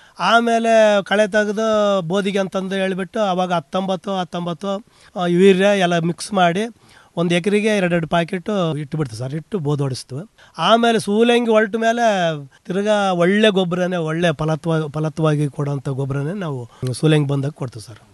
ಆಮೇಲೆ ಕಳೆ ತೆಗೆದು ಬೋದಿಗೆ ಅಂತಂದು ಹೇಳಿಬಿಟ್ಟು ಅವಾಗ ಹತ್ತೊಂಬತ್ತು ಹತ್ತೊಂಬತ್ತು ಆ, ಯೂರಿಯಾ ಎಲ್ಲ ಮಿಕ್ಸ್ ಮಾಡಿ ಒಂದು ಎಕರೆಗೆ ಎರಡೆರಡು ಪ್ಯಾಕೆಟು ಇಟ್ಟು ಬಿಡ್ತೀವಿ ಸರ್ ಇಟ್ಟು ಬೋದ್ ಹೊಡಿಸ್ತೀವಿ ಆಮೇಲೆ ಸೂಲಂಗಿ ಹೊರಟ ಮೇಲೆ ತಿರ್ಗಾ ಒಳ್ಳೆ ಗೊಬ್ಬರನೇ ಒಳ್ಳೆ ಫಲತ್ವ ಫಲತ್ವಾಗಿ ಕೊಡೋಂಥ ಗೊಬ್ಬರನೇ ನಾವು ಸೂಲಂಗಿ ಬಂದಾಗ ಕೊಡ್ತೀವಿ ಸರ್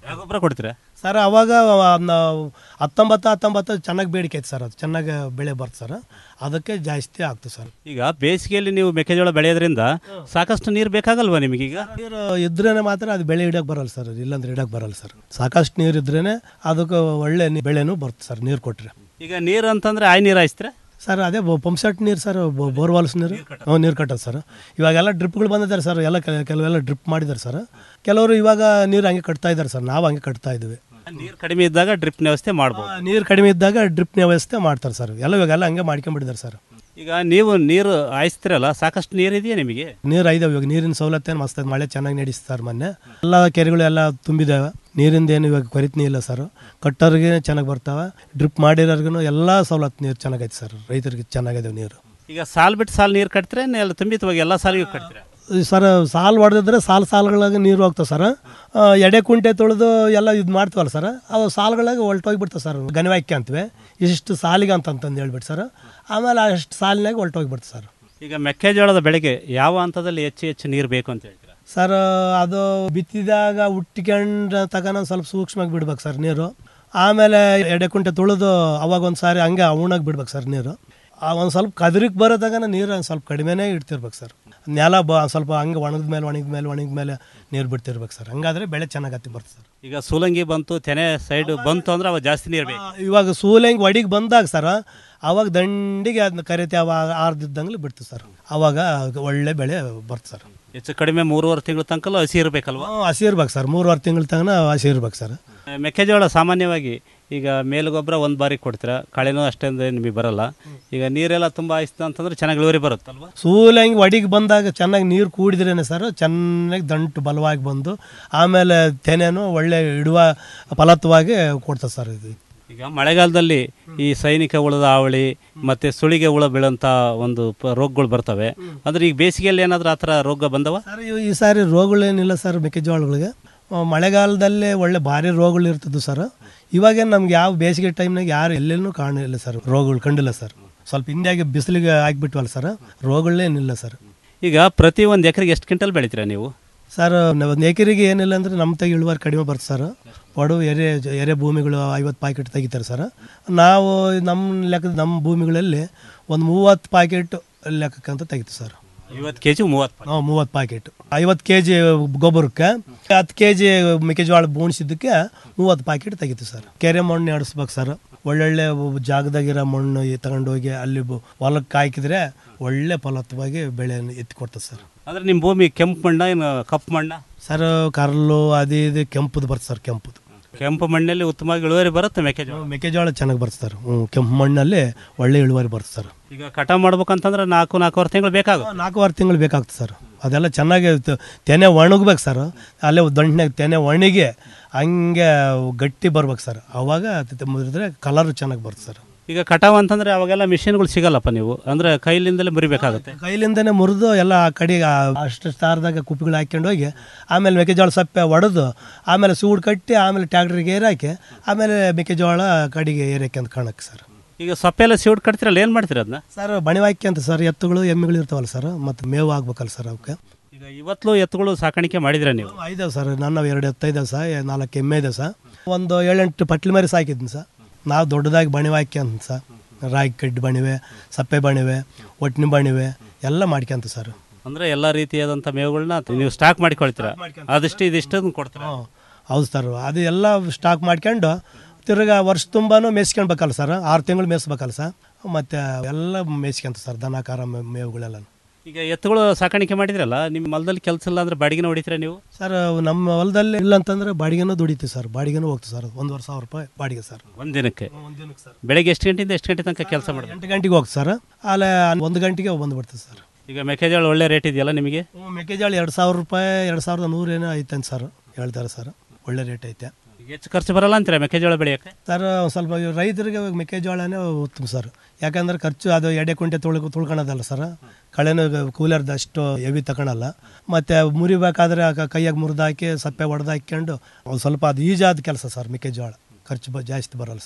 ಗೊಬ್ಬರ ಕೊಡ್ತೀರಾ ಸರ್ ಅವಾಗ ನಾವು ಹತ್ತೊಂಬತ್ತು ಹತ್ತೊಂಬತ್ತು ಚೆನ್ನಾಗಿ ಬೇಡಿಕೆ ಐತೆ ಸರ್ ಅದು ಚೆನ್ನಾಗಿ ಬೆಳೆ ಬರ್ತದೆ ಸರ್ ಅದಕ್ಕೆ ಜಾಸ್ತಿ ಆಗ್ತದೆ ಸರ್ ಈಗ ಬೇಸಿಗೆಯಲ್ಲಿ ನೀವು ಮೆಕ್ಕೆಜೋಳ ಬೆಳೆಯೋದ್ರಿಂದ ಸಾಕಷ್ಟು ನೀರು ಬೇಕಾಗಲ್ವಾ ನಿಮಗೀಗ ನೀರು ಇದ್ರೇನೆ ಮಾತ್ರ ಅದು ಬೆಳೆ ಇಡಕ್ಕೆ ಬರಲ್ಲ ಸರ್ ಇಲ್ಲಾಂದ್ರೆ ಇಡಕ್ಕೆ ಬರಲ್ಲ ಸರ್ ಸಾಕಷ್ಟು ನೀರು ಇದ್ರೇನೆ ಅದಕ್ಕೆ ಒಳ್ಳೆ ನೀ- ಬೆಳೆನೂ ಬರ್ತದೆ ಸರ್ ನೀರು ಕೊಟ್ಟರೆ ಈಗ ನೀರು ಅಂತಂದ್ರೆ ಆಯ್ ನೀರು ಹಾಯಿಸ್ತೀರಾ ಸರ್ ಅದೇ ಪಂಪ್ ಸೆಟ್ ನೀರು ಸರ್ ಬೋರ್ವಾಲ್ಸ್ ನೀರು ಹ್ಞೂ ನೀರು ಕಟ್ಟೋದು ಸರ್ ಇವಾಗೆಲ್ಲ ಡ್ರಿಪ್ಗಳು ಬಂದಿದ್ದಾರೆ ಸರ್ ಎಲ್ಲ ಕೆಲ- ಕೆಲವೆಲ್ಲ ಡ್ರಿಪ್ ಮಾಡಿದ್ದಾರೆ ಸರ್ ಕೆಲವರು ಇವಾಗ ನೀರು ಹಂಗೆ ಕಟ್ತಾ ಇದ್ದಾರೆ ಸರ್ ನಾವು ಹಂಗೆ ಕಟ್ತಾ ಇದ್ದೀವಿ ನೀರು ಕಡಿಮೆ ಇದ್ದಾಗ ಡ್ರಿಪ್ ವ್ಯವಸ್ಥೆ ಮಾಡ್ಬೋದು ನೀರು ಕಡಿಮೆ ಇದ್ದಾಗ ಡ್ರಿಪ್ ವ್ಯವಸ್ಥೆ ಮಾಡ್ತಾರೆ ಸರ್ ಎಲ್ಲ ಇವಾಗೆಲ್ಲ ಹಂಗೆ ಮಾಡ್ಕೊಂಡ್ಬಿಟ್ಟಿದ್ದಾರೆ ಸರ್ ಈಗ ನೀವು ನೀರು ಹಾಯಿಸ್ತೀರಲ್ಲ ಸಾಕಷ್ಟು ನೀರು ಇದೆಯಾ ನಿಮಗೆ ನೀರು ಐದಾವೆ ಇವಾಗ ನೀರಿನ ಸವಲತ್ತು ಏನು ಮಸ್ತ್ ಐತೆ. ಮಳೆ ಚೆನ್ನಾಗಿ ನಡೀತಾರೆ ಮೊನ್ನೆ ಎಲ್ಲ ಕೆರೆಗಳು ಎಲ್ಲ ತುಂಬಿದ್ದಾವೆ ನೀರಿಂದ ಏನು ಇವಾಗ ಕೊರಿತನೇ ಇಲ್ಲ ಸರ್ ಕಟ್ಟೋರಿಗೆ ಚೆನ್ನಾಗಿ ಬರ್ತಾವೆ ಡ್ರಿಪ್ ಮಾಡಿರೋರ್ಗು ಎಲ್ಲ ಸವಲತ್ತು ನೀರು ಚೆನ್ನಾಗೈತೆ ಸರ್ ರೈತರಿಗೆ ಚೆನ್ನಾಗಿದೆ ನೀರು ಈಗ ಸಾಲ್ ಬಿಟ್ಟು ಸಾಲ್ ನೀರು ಕಟ್ತೀರಾ ಎಲ್ಲ ತುಂಬಿತವಾಗಿ ಎಲ್ಲ ಸಾಲಿಗೂ ಕಟ್ತೀರಾ ಈ ಸರ್ ಸಾಲು ಹೊಡೆದಿದ್ರೆ ಸಾಲು ಸಾಲುಗಳಾಗ ನೀರು ಹೋಗ್ತಾವೆ ಸರ್ ಆ, ಎಡೆ ಕುಂಟೆ ತೊಳೆದು ಎಲ್ಲ ಇದು ಮಾಡ್ತೀವಲ್ಲ ಸರ್ ಅವು ಸಾಲುಗಳಾಗ ಹೊಲ್ಟೋಗ್ಬಿಡ್ತಾವೆ ಸರ್ ಗನಿವಾಕ್ಯ ಅಂತೀವಿ ಇಷ್ಟು ಸಾಲಿಗೆ ಅಂತಂತಂದು ಹೇಳ್ಬಿಟ್ಟು ಸರ್ ಆಮೇಲೆ ಅಷ್ಟು ಸಾಲಿನಾಗ ಹೊಲ್ಟೋಗ್ಬಿಡ್ತು ಸರ್ ಈಗ ಮೆಕ್ಕೆಜೋಳದ ಬೆಳೆಗೆ ಯಾವ ಹಂತದಲ್ಲಿ ಹೆಚ್ಚು ಹೆಚ್ಚು ನೀರು ಬೇಕು ಅಂತ ಹೇಳ್ತೀರಾ ಸರ್ ಅದು ಬಿತ್ತಿದಾಗ ಹುಟ್ಟಿಕೊಂಡು ತಗೊಂಡು ಸ್ವಲ್ಪ ಸೂಕ್ಷ್ಮವಾಗಿ ಬಿಡ್ಬೇಕು ಸರ್ ನೀರು ಆಮೇಲೆ ಎಡೆ ಕುಂಟೆ ತುಳಿದು ಅವಾಗ ಒಂದು ಸಾರಿ ಹಂಗೆ ಅವಣಾಗಿ ಬಿಡ್ಬೇಕು ಸರ್ ನೀರು ಆ ಒಂದು ಸ್ವಲ್ಪ ಕದರಿಗೆ ಬರೋದಾಗ ನೀರು ಒಂದ್ ಸ್ವಲ್ಪ ಕಡಿಮೆನೇ ಇಡ್ತಿರ್ಬೇಕು ಸರ್ ನೆಲ ಬ ಸ್ವಲ್ಪ ಹಂಗೆ ಒಣಗಿದ ಮೇಲೆ ಒಣಗಿದ ಮೇಲೆ ಒಣಗಿದ ಮೇಲೆ ನೀರು ಬಿಡ್ತಿರ್ಬೇಕು ಸರ್ ಹಂಗಾದ್ರೆ ಬೆಳೆ ಚೆನ್ನಾಗತ್ತಿ ಬರ್ತದೆ ಸರ್ ಈಗ ಸೂಲಂಗಿ ಬಂತು ತೆನೆ ಸೈಡ್ ಬಂತು ಅಂದ್ರೆ ಅವಾಗ ಜಾಸ್ತಿ ನೀರು ಬೇಕು ಇವಾಗ ಸೂಲಂಗಿ ಒಡಿಗೆ ಬಂದಾಗ ಸರ್ ಅವಾಗ ದಂಡಿಗೆ ಅದನ್ನ ಕರಿತೆ ಅವಾಗ ಆರ್ದಿದ್ದಂಗ್ಲೆ ಬಿಡ್ತು ಸರ್ ಅವಾಗ ಒಳ್ಳೆ ಬೆಳೆ ಬರ್ತದೆ ಸರ್ ಹೆಚ್ಚು ಕಡಿಮೆ ಮೂರುವರೆ ತಿಂಗಳ ತನಕ ಹಸಿ ಇರಬೇಕಲ್ವಾ ಹ್ಮ್, ಹಸಿ ಇರ್ಬೇಕು ಸರ್ ಮೂರುವರೆ ತಿಂಗಳ ತನಕ ಹಸಿ ಇರ್ಬೇಕು ಸರ್ ಮೆಕ್ಕೆಜೋಳ ಸಾಮಾನ್ಯವಾಗಿ ಈಗ ಮೇಲುಗೊಬ್ಬರ ಒಂದು ಬಾರಿ ಕೊಡ್ತೀರಾ ಕಳೆನೂ ಅಷ್ಟೊಂದು ನಿಮಗೆ ಬರಲ್ಲ ಈಗ ನೀರೆಲ್ಲ ತುಂಬ ಆಯ್ತು ಅಂತಂದ್ರೆ ಚೆನ್ನಾಗಿ ಇಳುವರಿ ಬರುತ್ತಲ್ವಾ ಸೂಲಂಗಿ ಒಡಿಗೆ ಬಂದಾಗ ಚೆನ್ನಾಗಿ ನೀರು ಕೂಡಿದ್ರೇನೆ ಸರ್ ಚೆನ್ನಾಗಿ ದಂಟು ಬಲವಾಗಿ ಬಂದು ಆಮೇಲೆ ತೆನೆನೂ ಒಳ್ಳೆ ಇಡುವ ಫಲತ್ವಾಗಿ ಕೊಡ್ತದೆ ಸರ್ ಇದು ಈಗ ಮಳೆಗಾಲದಲ್ಲಿ ಈ ಸೈನಿಕ ಹುಳದ ಹಾವಳಿ ಮತ್ತೆ ಸುಳಿಗೆ ಹುಳ ಬೀಳಂತ ಒಂದು ಪ- ರೋಗಗಳು ಬರ್ತವೆ ಅಂದ್ರೆ ಈಗ ಬೇಸಿಗೆಯಲ್ಲಿ ಏನಾದ್ರೂ ಆ ಥರ ರೋಗ ಬಂದವ ಸರ್ ಇವು- ಈ ಸಾರಿ ರೋಗಗಳೇನಿಲ್ಲ ಸರ್ ಮೆಕ್ಕೆಜೋಳಗಳಿಗೆ ಆ, ಮಳೆಗಾಲದಲ್ಲೇ ಒಳ್ಳೆ ಭಾರಿ ರೋಗಗಳು ಇರ್ತದ್ದು ಸರ್ ಇವಾಗೇನು ನಮ್ಗೆ ಯಾವ ಬೇಸಿಗೆ ಟೈಮ್ನಾಗ ಯಾರು ಎಲ್ಲೆಲ್ಲೂ ಕಾಣಿಲ್ಲ ಸರ್ ರೋಗಗಳು ಕಂಡಿಲ್ಲ ಸರ್ ಸ್ವಲ್ಪ ಹಿಂದಾಗಿ ಬಿಸಿಲಿಗೆ ಆಗಿಬಿಟ್ವಲ್ಲ ಸರ್ ರೋಗಗಳೇನಿಲ್ಲ ಸರ್ ಈಗ ಪ್ರತಿ ಒಂದು ಎಕರೆಗೆ ಎಷ್ಟು ಕ್ವಿಂಟಲ್ ಬೆಳಿತೀರಾ ನೀವು ಸರ್ ಒಂದು ಎಕರೆಗೆ ಏನಿಲ್ಲ ಅಂದರೆ ನಮ್ಮ ತೆಗೆ ಇಳುವರಿ ಕಡಿಮೆ ಬರ್ತದೆ ಸರ್ ಪಡು ಎರೆ ಎರೆ ಭೂಮಿಗಳು ಐವತ್ತು ಪ್ಯಾಕೆಟ್ ತೆಗಿತಾರೆ ಸರ್ ನಾವು ನಮ್ಮ ಲೆಕ್ಕದ ನಮ್ಮ ಭೂಮಿಗಳಲ್ಲಿ ಒಂದು ಮೂವತ್ತು ಪ್ಯಾಕೆಟ್ ಲೆಕ್ಕಕ್ಕಂತ ತೆಗಿತೀವಿ ಸರ್ ಐವತ್ತು ಕೆ ಜಿ ಮೂವತ್ತು ಹಾಂ ಮೂವತ್ತು ಪ್ಯಾಕೆಟ್ ಐವತ್ತು ಕೆ ಜಿ ಗೊಬ್ಬರಕ್ಕೆ ಹತ್ತು ಕೆ ಜಿ ಮೆಕ್ಕೆಜೋಳ ಬೂಣಿಸಿದ್ದಕ್ಕೆ ಮೂವತ್ತು ಪ್ಯಾಕೆಟ್ ತೆಗಿತೀವಿ ಸರ್ ಕೆರೆ ಮಣ್ಣು ಆಡಿಸ್ಬೇಕು ಸರ್ ಒಳ್ಳೊಳ್ಳೆ ಜಾಗದಾಗಿರೋ ಮಣ್ಣು ತಗೊಂಡೋಗಿ ಅಲ್ಲಿ ಬ- ಹೊಲಕ್ಕೆ ಹಾಕಿದ್ರೆ ಒಳ್ಳೆ ಫಲವತ್ತವಾಗಿ ಬೆಳೆಯನ್ನು ಎತ್ತಿ ಕೊಡ್ತದೆ ಸರ್ ಅಂದ್ರೆ ನಿಮ್ಮ ಭೂಮಿ ಕೆಂಪು ಮಣ್ಣ ಏನು ಕಪ್ಪು ಮಣ್ಣ ಸರ್ ಕರ್ಲು ಅದು ಇದು ಕೆಂಪುದು ಬರ್ತದೆ ಸರ್ ಕೆಂಪುದು ಕೆಂಪು ಮಣ್ಣಲ್ಲಿ ಉತ್ತಮವಾಗಿ ಇಳುವರಿ ಬರುತ್ತೆ ಮೆಕ್ಕೆಜೋಳ ಮೆಕ್ಕೆಜೋಳ ಚೆನ್ನಾಗಿ ಬರ್ತದೆ ಸರ್ ಹ್ಞೂ ಕೆಂಪು ಮಣ್ಣಲ್ಲಿ ಒಳ್ಳೆ ಇಳುವರಿ ಬರ್ತದೆ ಸರ್ ಈಗ ಕಟಾವ್ ಮಾಡ್ಬೇಕಂತಂದ್ರೆ ನಾಲ್ಕು ನಾಲ್ಕೂವರೆ ತಿಂಗಳು ಬೇಕಾಗುತ್ತೆ ನಾಲ್ಕೂವರೆ ತಿಂಗಳು ಬೇಕಾಗ್ತದೆ ಸರ್ ಅದೆಲ್ಲ ಚೆನ್ನಾಗಿ ತ- ತೆನೆ ಒಣಗ್ಬೇಕು ಸರ್ ಅಲ್ಲೇ ದಂಟಿನಾಗ ತೆನೆ ಒಣಗಿ ಹಂಗೆ ಗಟ್ಟಿ ಬರ್ಬೇಕು ಸರ್ ಅವಾಗ ಮುರಿದ್ರೆ ಕಲರ್ ಚೆನ್ನಾಗಿ ಬರ್ತದೆ ಸರ್ ಈಗ ಕಟಾವ್ ಅಂತಂದ್ರೆ ಅವಾಗೆಲ್ಲ ಮಿಷಿನ್ಗಳು ಸಿಗಲ್ಲಪ್ಪ ನೀವು ಅಂದ್ರೆ ಕೈಲಿಂದಲೇ ಮುರಿಬೇಕಾಗುತ್ತೆ ಕೈಲಿಂದನೇ ಮುರಿದು ಎಲ್ಲ ಆ ಕಡೆಗೆ ಆ- ಅಷ್ಟು ಸ್ಟಾರ್ದಾಗ ಕುಪ್ಪಿಗಳು ಹಾಕ್ಕೊಂಡು ಹೋಗಿ ಆಮೇಲೆ ಮೆಕ್ಕೆಜೋಳ ಸಪ್ಪೆ ಒಡೆದು ಆಮೇಲೆ ಸೂಡು ಕಟ್ಟಿ ಆಮೇಲೆ ಟ್ಯಾಕ್ಟ್ರಿಗೆ ಏರಾಕಿ ಆಮೇಲೆ ಮೆಕ್ಕೆಜೋಳ ಕಡೆಗೆ ಏರಕ್ಕೆ ಅಂತ ಕಾಣಕ್ಕೆ ಸರ್ ಈಗ ಸೊಪ್ಪೆಲ್ಲ ಸೀಡ್ ಕಟ್ತಿರಲ್ಲ ಏನು ಮಾಡ್ತೀರ ಅದನ್ನ ಸರ್ ಬಣಿವಾಕ್ಯ ಅಂತ ಸರ್ ಎತ್ತುಗಳು ಎಮ್ಮೆಗಳು ಇರ್ತಾವಲ್ಲ ಸರ್ ಮತ್ತು ಮೇವು ಆಗ್ಬೇಕಲ್ಲ ಸರ್ ಅವಕ್ಕೆ ಈಗ ಇವತ್ತು ಎತ್ತುಗಳು ಸಾಕಾಣಿಕೆ ಮಾಡಿದ್ರೆ ನೀವು ಐದಾವೆ ಸರ್ ನನ್ನ ಎರಡು ಎತ್ತು ಇದಾವೆ ಸರ್ ನಾಲ್ಕು ಎಮ್ಮೆ ಇದೆ ಸರ್ ಒಂದು ಏಳೆಂಟು ಪಟ್ಲಿ ಮರಿ ಸಾಕಿದ್ದೀನಿ ಸರ್ ನಾವು ದೊಡ್ಡದಾಗಿ ಬಣಿವಾಕ್ಯ ಅಂತ ಸರ್ ರಾಗಿ ಕಡ್ಡಿ ಬಣಿವೆ ಸಪ್ಪೆ ಬಣಿವೆ ಒಟ್ಟಿನ ಬಣಿವೆ ಎಲ್ಲ ಮಾಡ್ಕೊಂತ ಸರ್ ಅಂದ್ರೆ ಎಲ್ಲಾ ರೀತಿಯಾದಂಥ ಮೇವುಗಳನ್ನ ನೀವು ಸ್ಟಾಕ್ ಮಾಡಿಕೊಳ್ತೀರಾ ಅದಿಷ್ಟು ಇದಿಷ್ಟು ಕೊಡ್ತೀರಾ ಹೌದು ಸರ್ ಅದು ಎಲ್ಲ ಸ್ಟಾಕ್ ಮಾಡ್ಕೊಂಡು ತಿರ್ಗಾ ವರ್ಷ ತುಂಬಾನು ಮೇಯ್ಸ್ಕೊಳ್ಬೇಕಲ್ಲ ಸರ್ ಆರು ತಿಂಗಳು ಮೇಯಿಸ್ಬೇಕಲ್ಲ ಸರ್ ಮತ್ತು ಎಲ್ಲ ಮೇಯ್ಸ್ಕೊಂತ ಸರ್ ದನ ಕಾರ ಮೇ- ಮೇವುಗಳೆಲ್ಲ ಈಗ ಎತ್ತುಗಳು ಸಾಕಾಣಿಕೆ ಮಾಡಿದ್ರಲ್ಲ ನಿಮ್ಮ ಹೊಲದಲ್ಲಿ ಕೆಲಸ ಇಲ್ಲ ಅಂದ್ರೆ ಬಾಡಿಗೆನ ಹೊಡಿತೀರಾ ನೀವು ಸರ್ ನಮ್ಮ ಹೊಲದಲ್ಲಿ ಇಲ್ಲ ಅಂತಂದ್ರೆ ಬಾಡಿಗೆನೂ ದುಡಿತೀವಿ ಸರ್ ಬಾಡಿಗೆನೂ ಹೋಗ್ತೀವಿ ಸರ್ ಒಂದುವರೆ ಸಾವಿರ ರೂಪಾಯಿ ಬಾಡಿಗೆ ಸರ್ ಒಂದ್ ದಿನಕ್ಕೆ ಬೆಳಗ್ಗೆ ಎಷ್ಟು ಗಂಟೆಯಿಂದ ಎಷ್ಟು ಗಂಟೆ ತನಕ ಕೆಲಸ ಮಾಡೋದು ಎಂಟು ಗಂಟೆಗೆ ಹೋಗ್ತೀವಿ ಸರ್ ಆಮೇಲೆ ಒಂದು ಗಂಟೆಗೆ ಬಂದುಬಿಡ್ತೀವಿ ಸರ್ ಈಗ ಮೆಕ್ಕೆಜೋಳ ಒಳ್ಳೆ ರೇಟ್ ಇದೆಯಲ್ಲ ನಿಮಗೆ ಹ್ಞೂ, ಮೆಕ್ಕೆಜೋಳ ಎರಡು ಸಾವಿರ ರೂಪಾಯಿ ಎರಡು ಸಾವಿರದ ನೂರೇನೋ ಐತೆ ಸರ್ ಹೇಳ್ತಾರೆ ಸರ್ ಒಳ್ಳೆ ರೇಟ್ ಐತೆ ಈಗ ಹೆಚ್ಚು ಖರ್ಚು ಬರಲ್ಲ ಅಂತೀರಾ ಮೆಕ್ಕೆಜೋಳ ಬೆಳೆಯಕ್ಕೆ ಸರ್ ಒಂದ್ ಸ್ವಲ್ಪ ಇವ್ ರೈತರಿಗೆ ಇವಾಗ ಮೆಕ್ಕೆಜೋಳನೇ ಉತ್ತಮ ಸರ್ ಯಾಕಂದ್ರೆ ಖರ್ಚು ಅದು ಎಡೆ ಕುಂಟೆ ತುಳ್ ತುಳ್ಕೊಳೋದಲ್ಲ ಸರ್ ಕಳೆನೂ ಕೂಲರ್ದು ಅಷ್ಟು ಹೆವಿ ತಗೊಳಲ್ಲ ಮತ್ತು ಮುರಿಬೇಕಾದ್ರೆ ಆ ಕೈಯಾಗ ಮುರಿದಾಕಿ ಸಪ್ಪೆ ಹೊಡೆದು ಹಾಕ್ಕೊಂಡು ಒಂದು ಸ್ವಲ್ಪ ಅದು ಈಜಾದ ಕೆಲಸ ಸರ್ ಮೆಕ್ಕೆಜೋಳ ಖರ್ಚು ಬ ಜಾಸ್ತಿ ಬರಲ್ಲ ಸರ್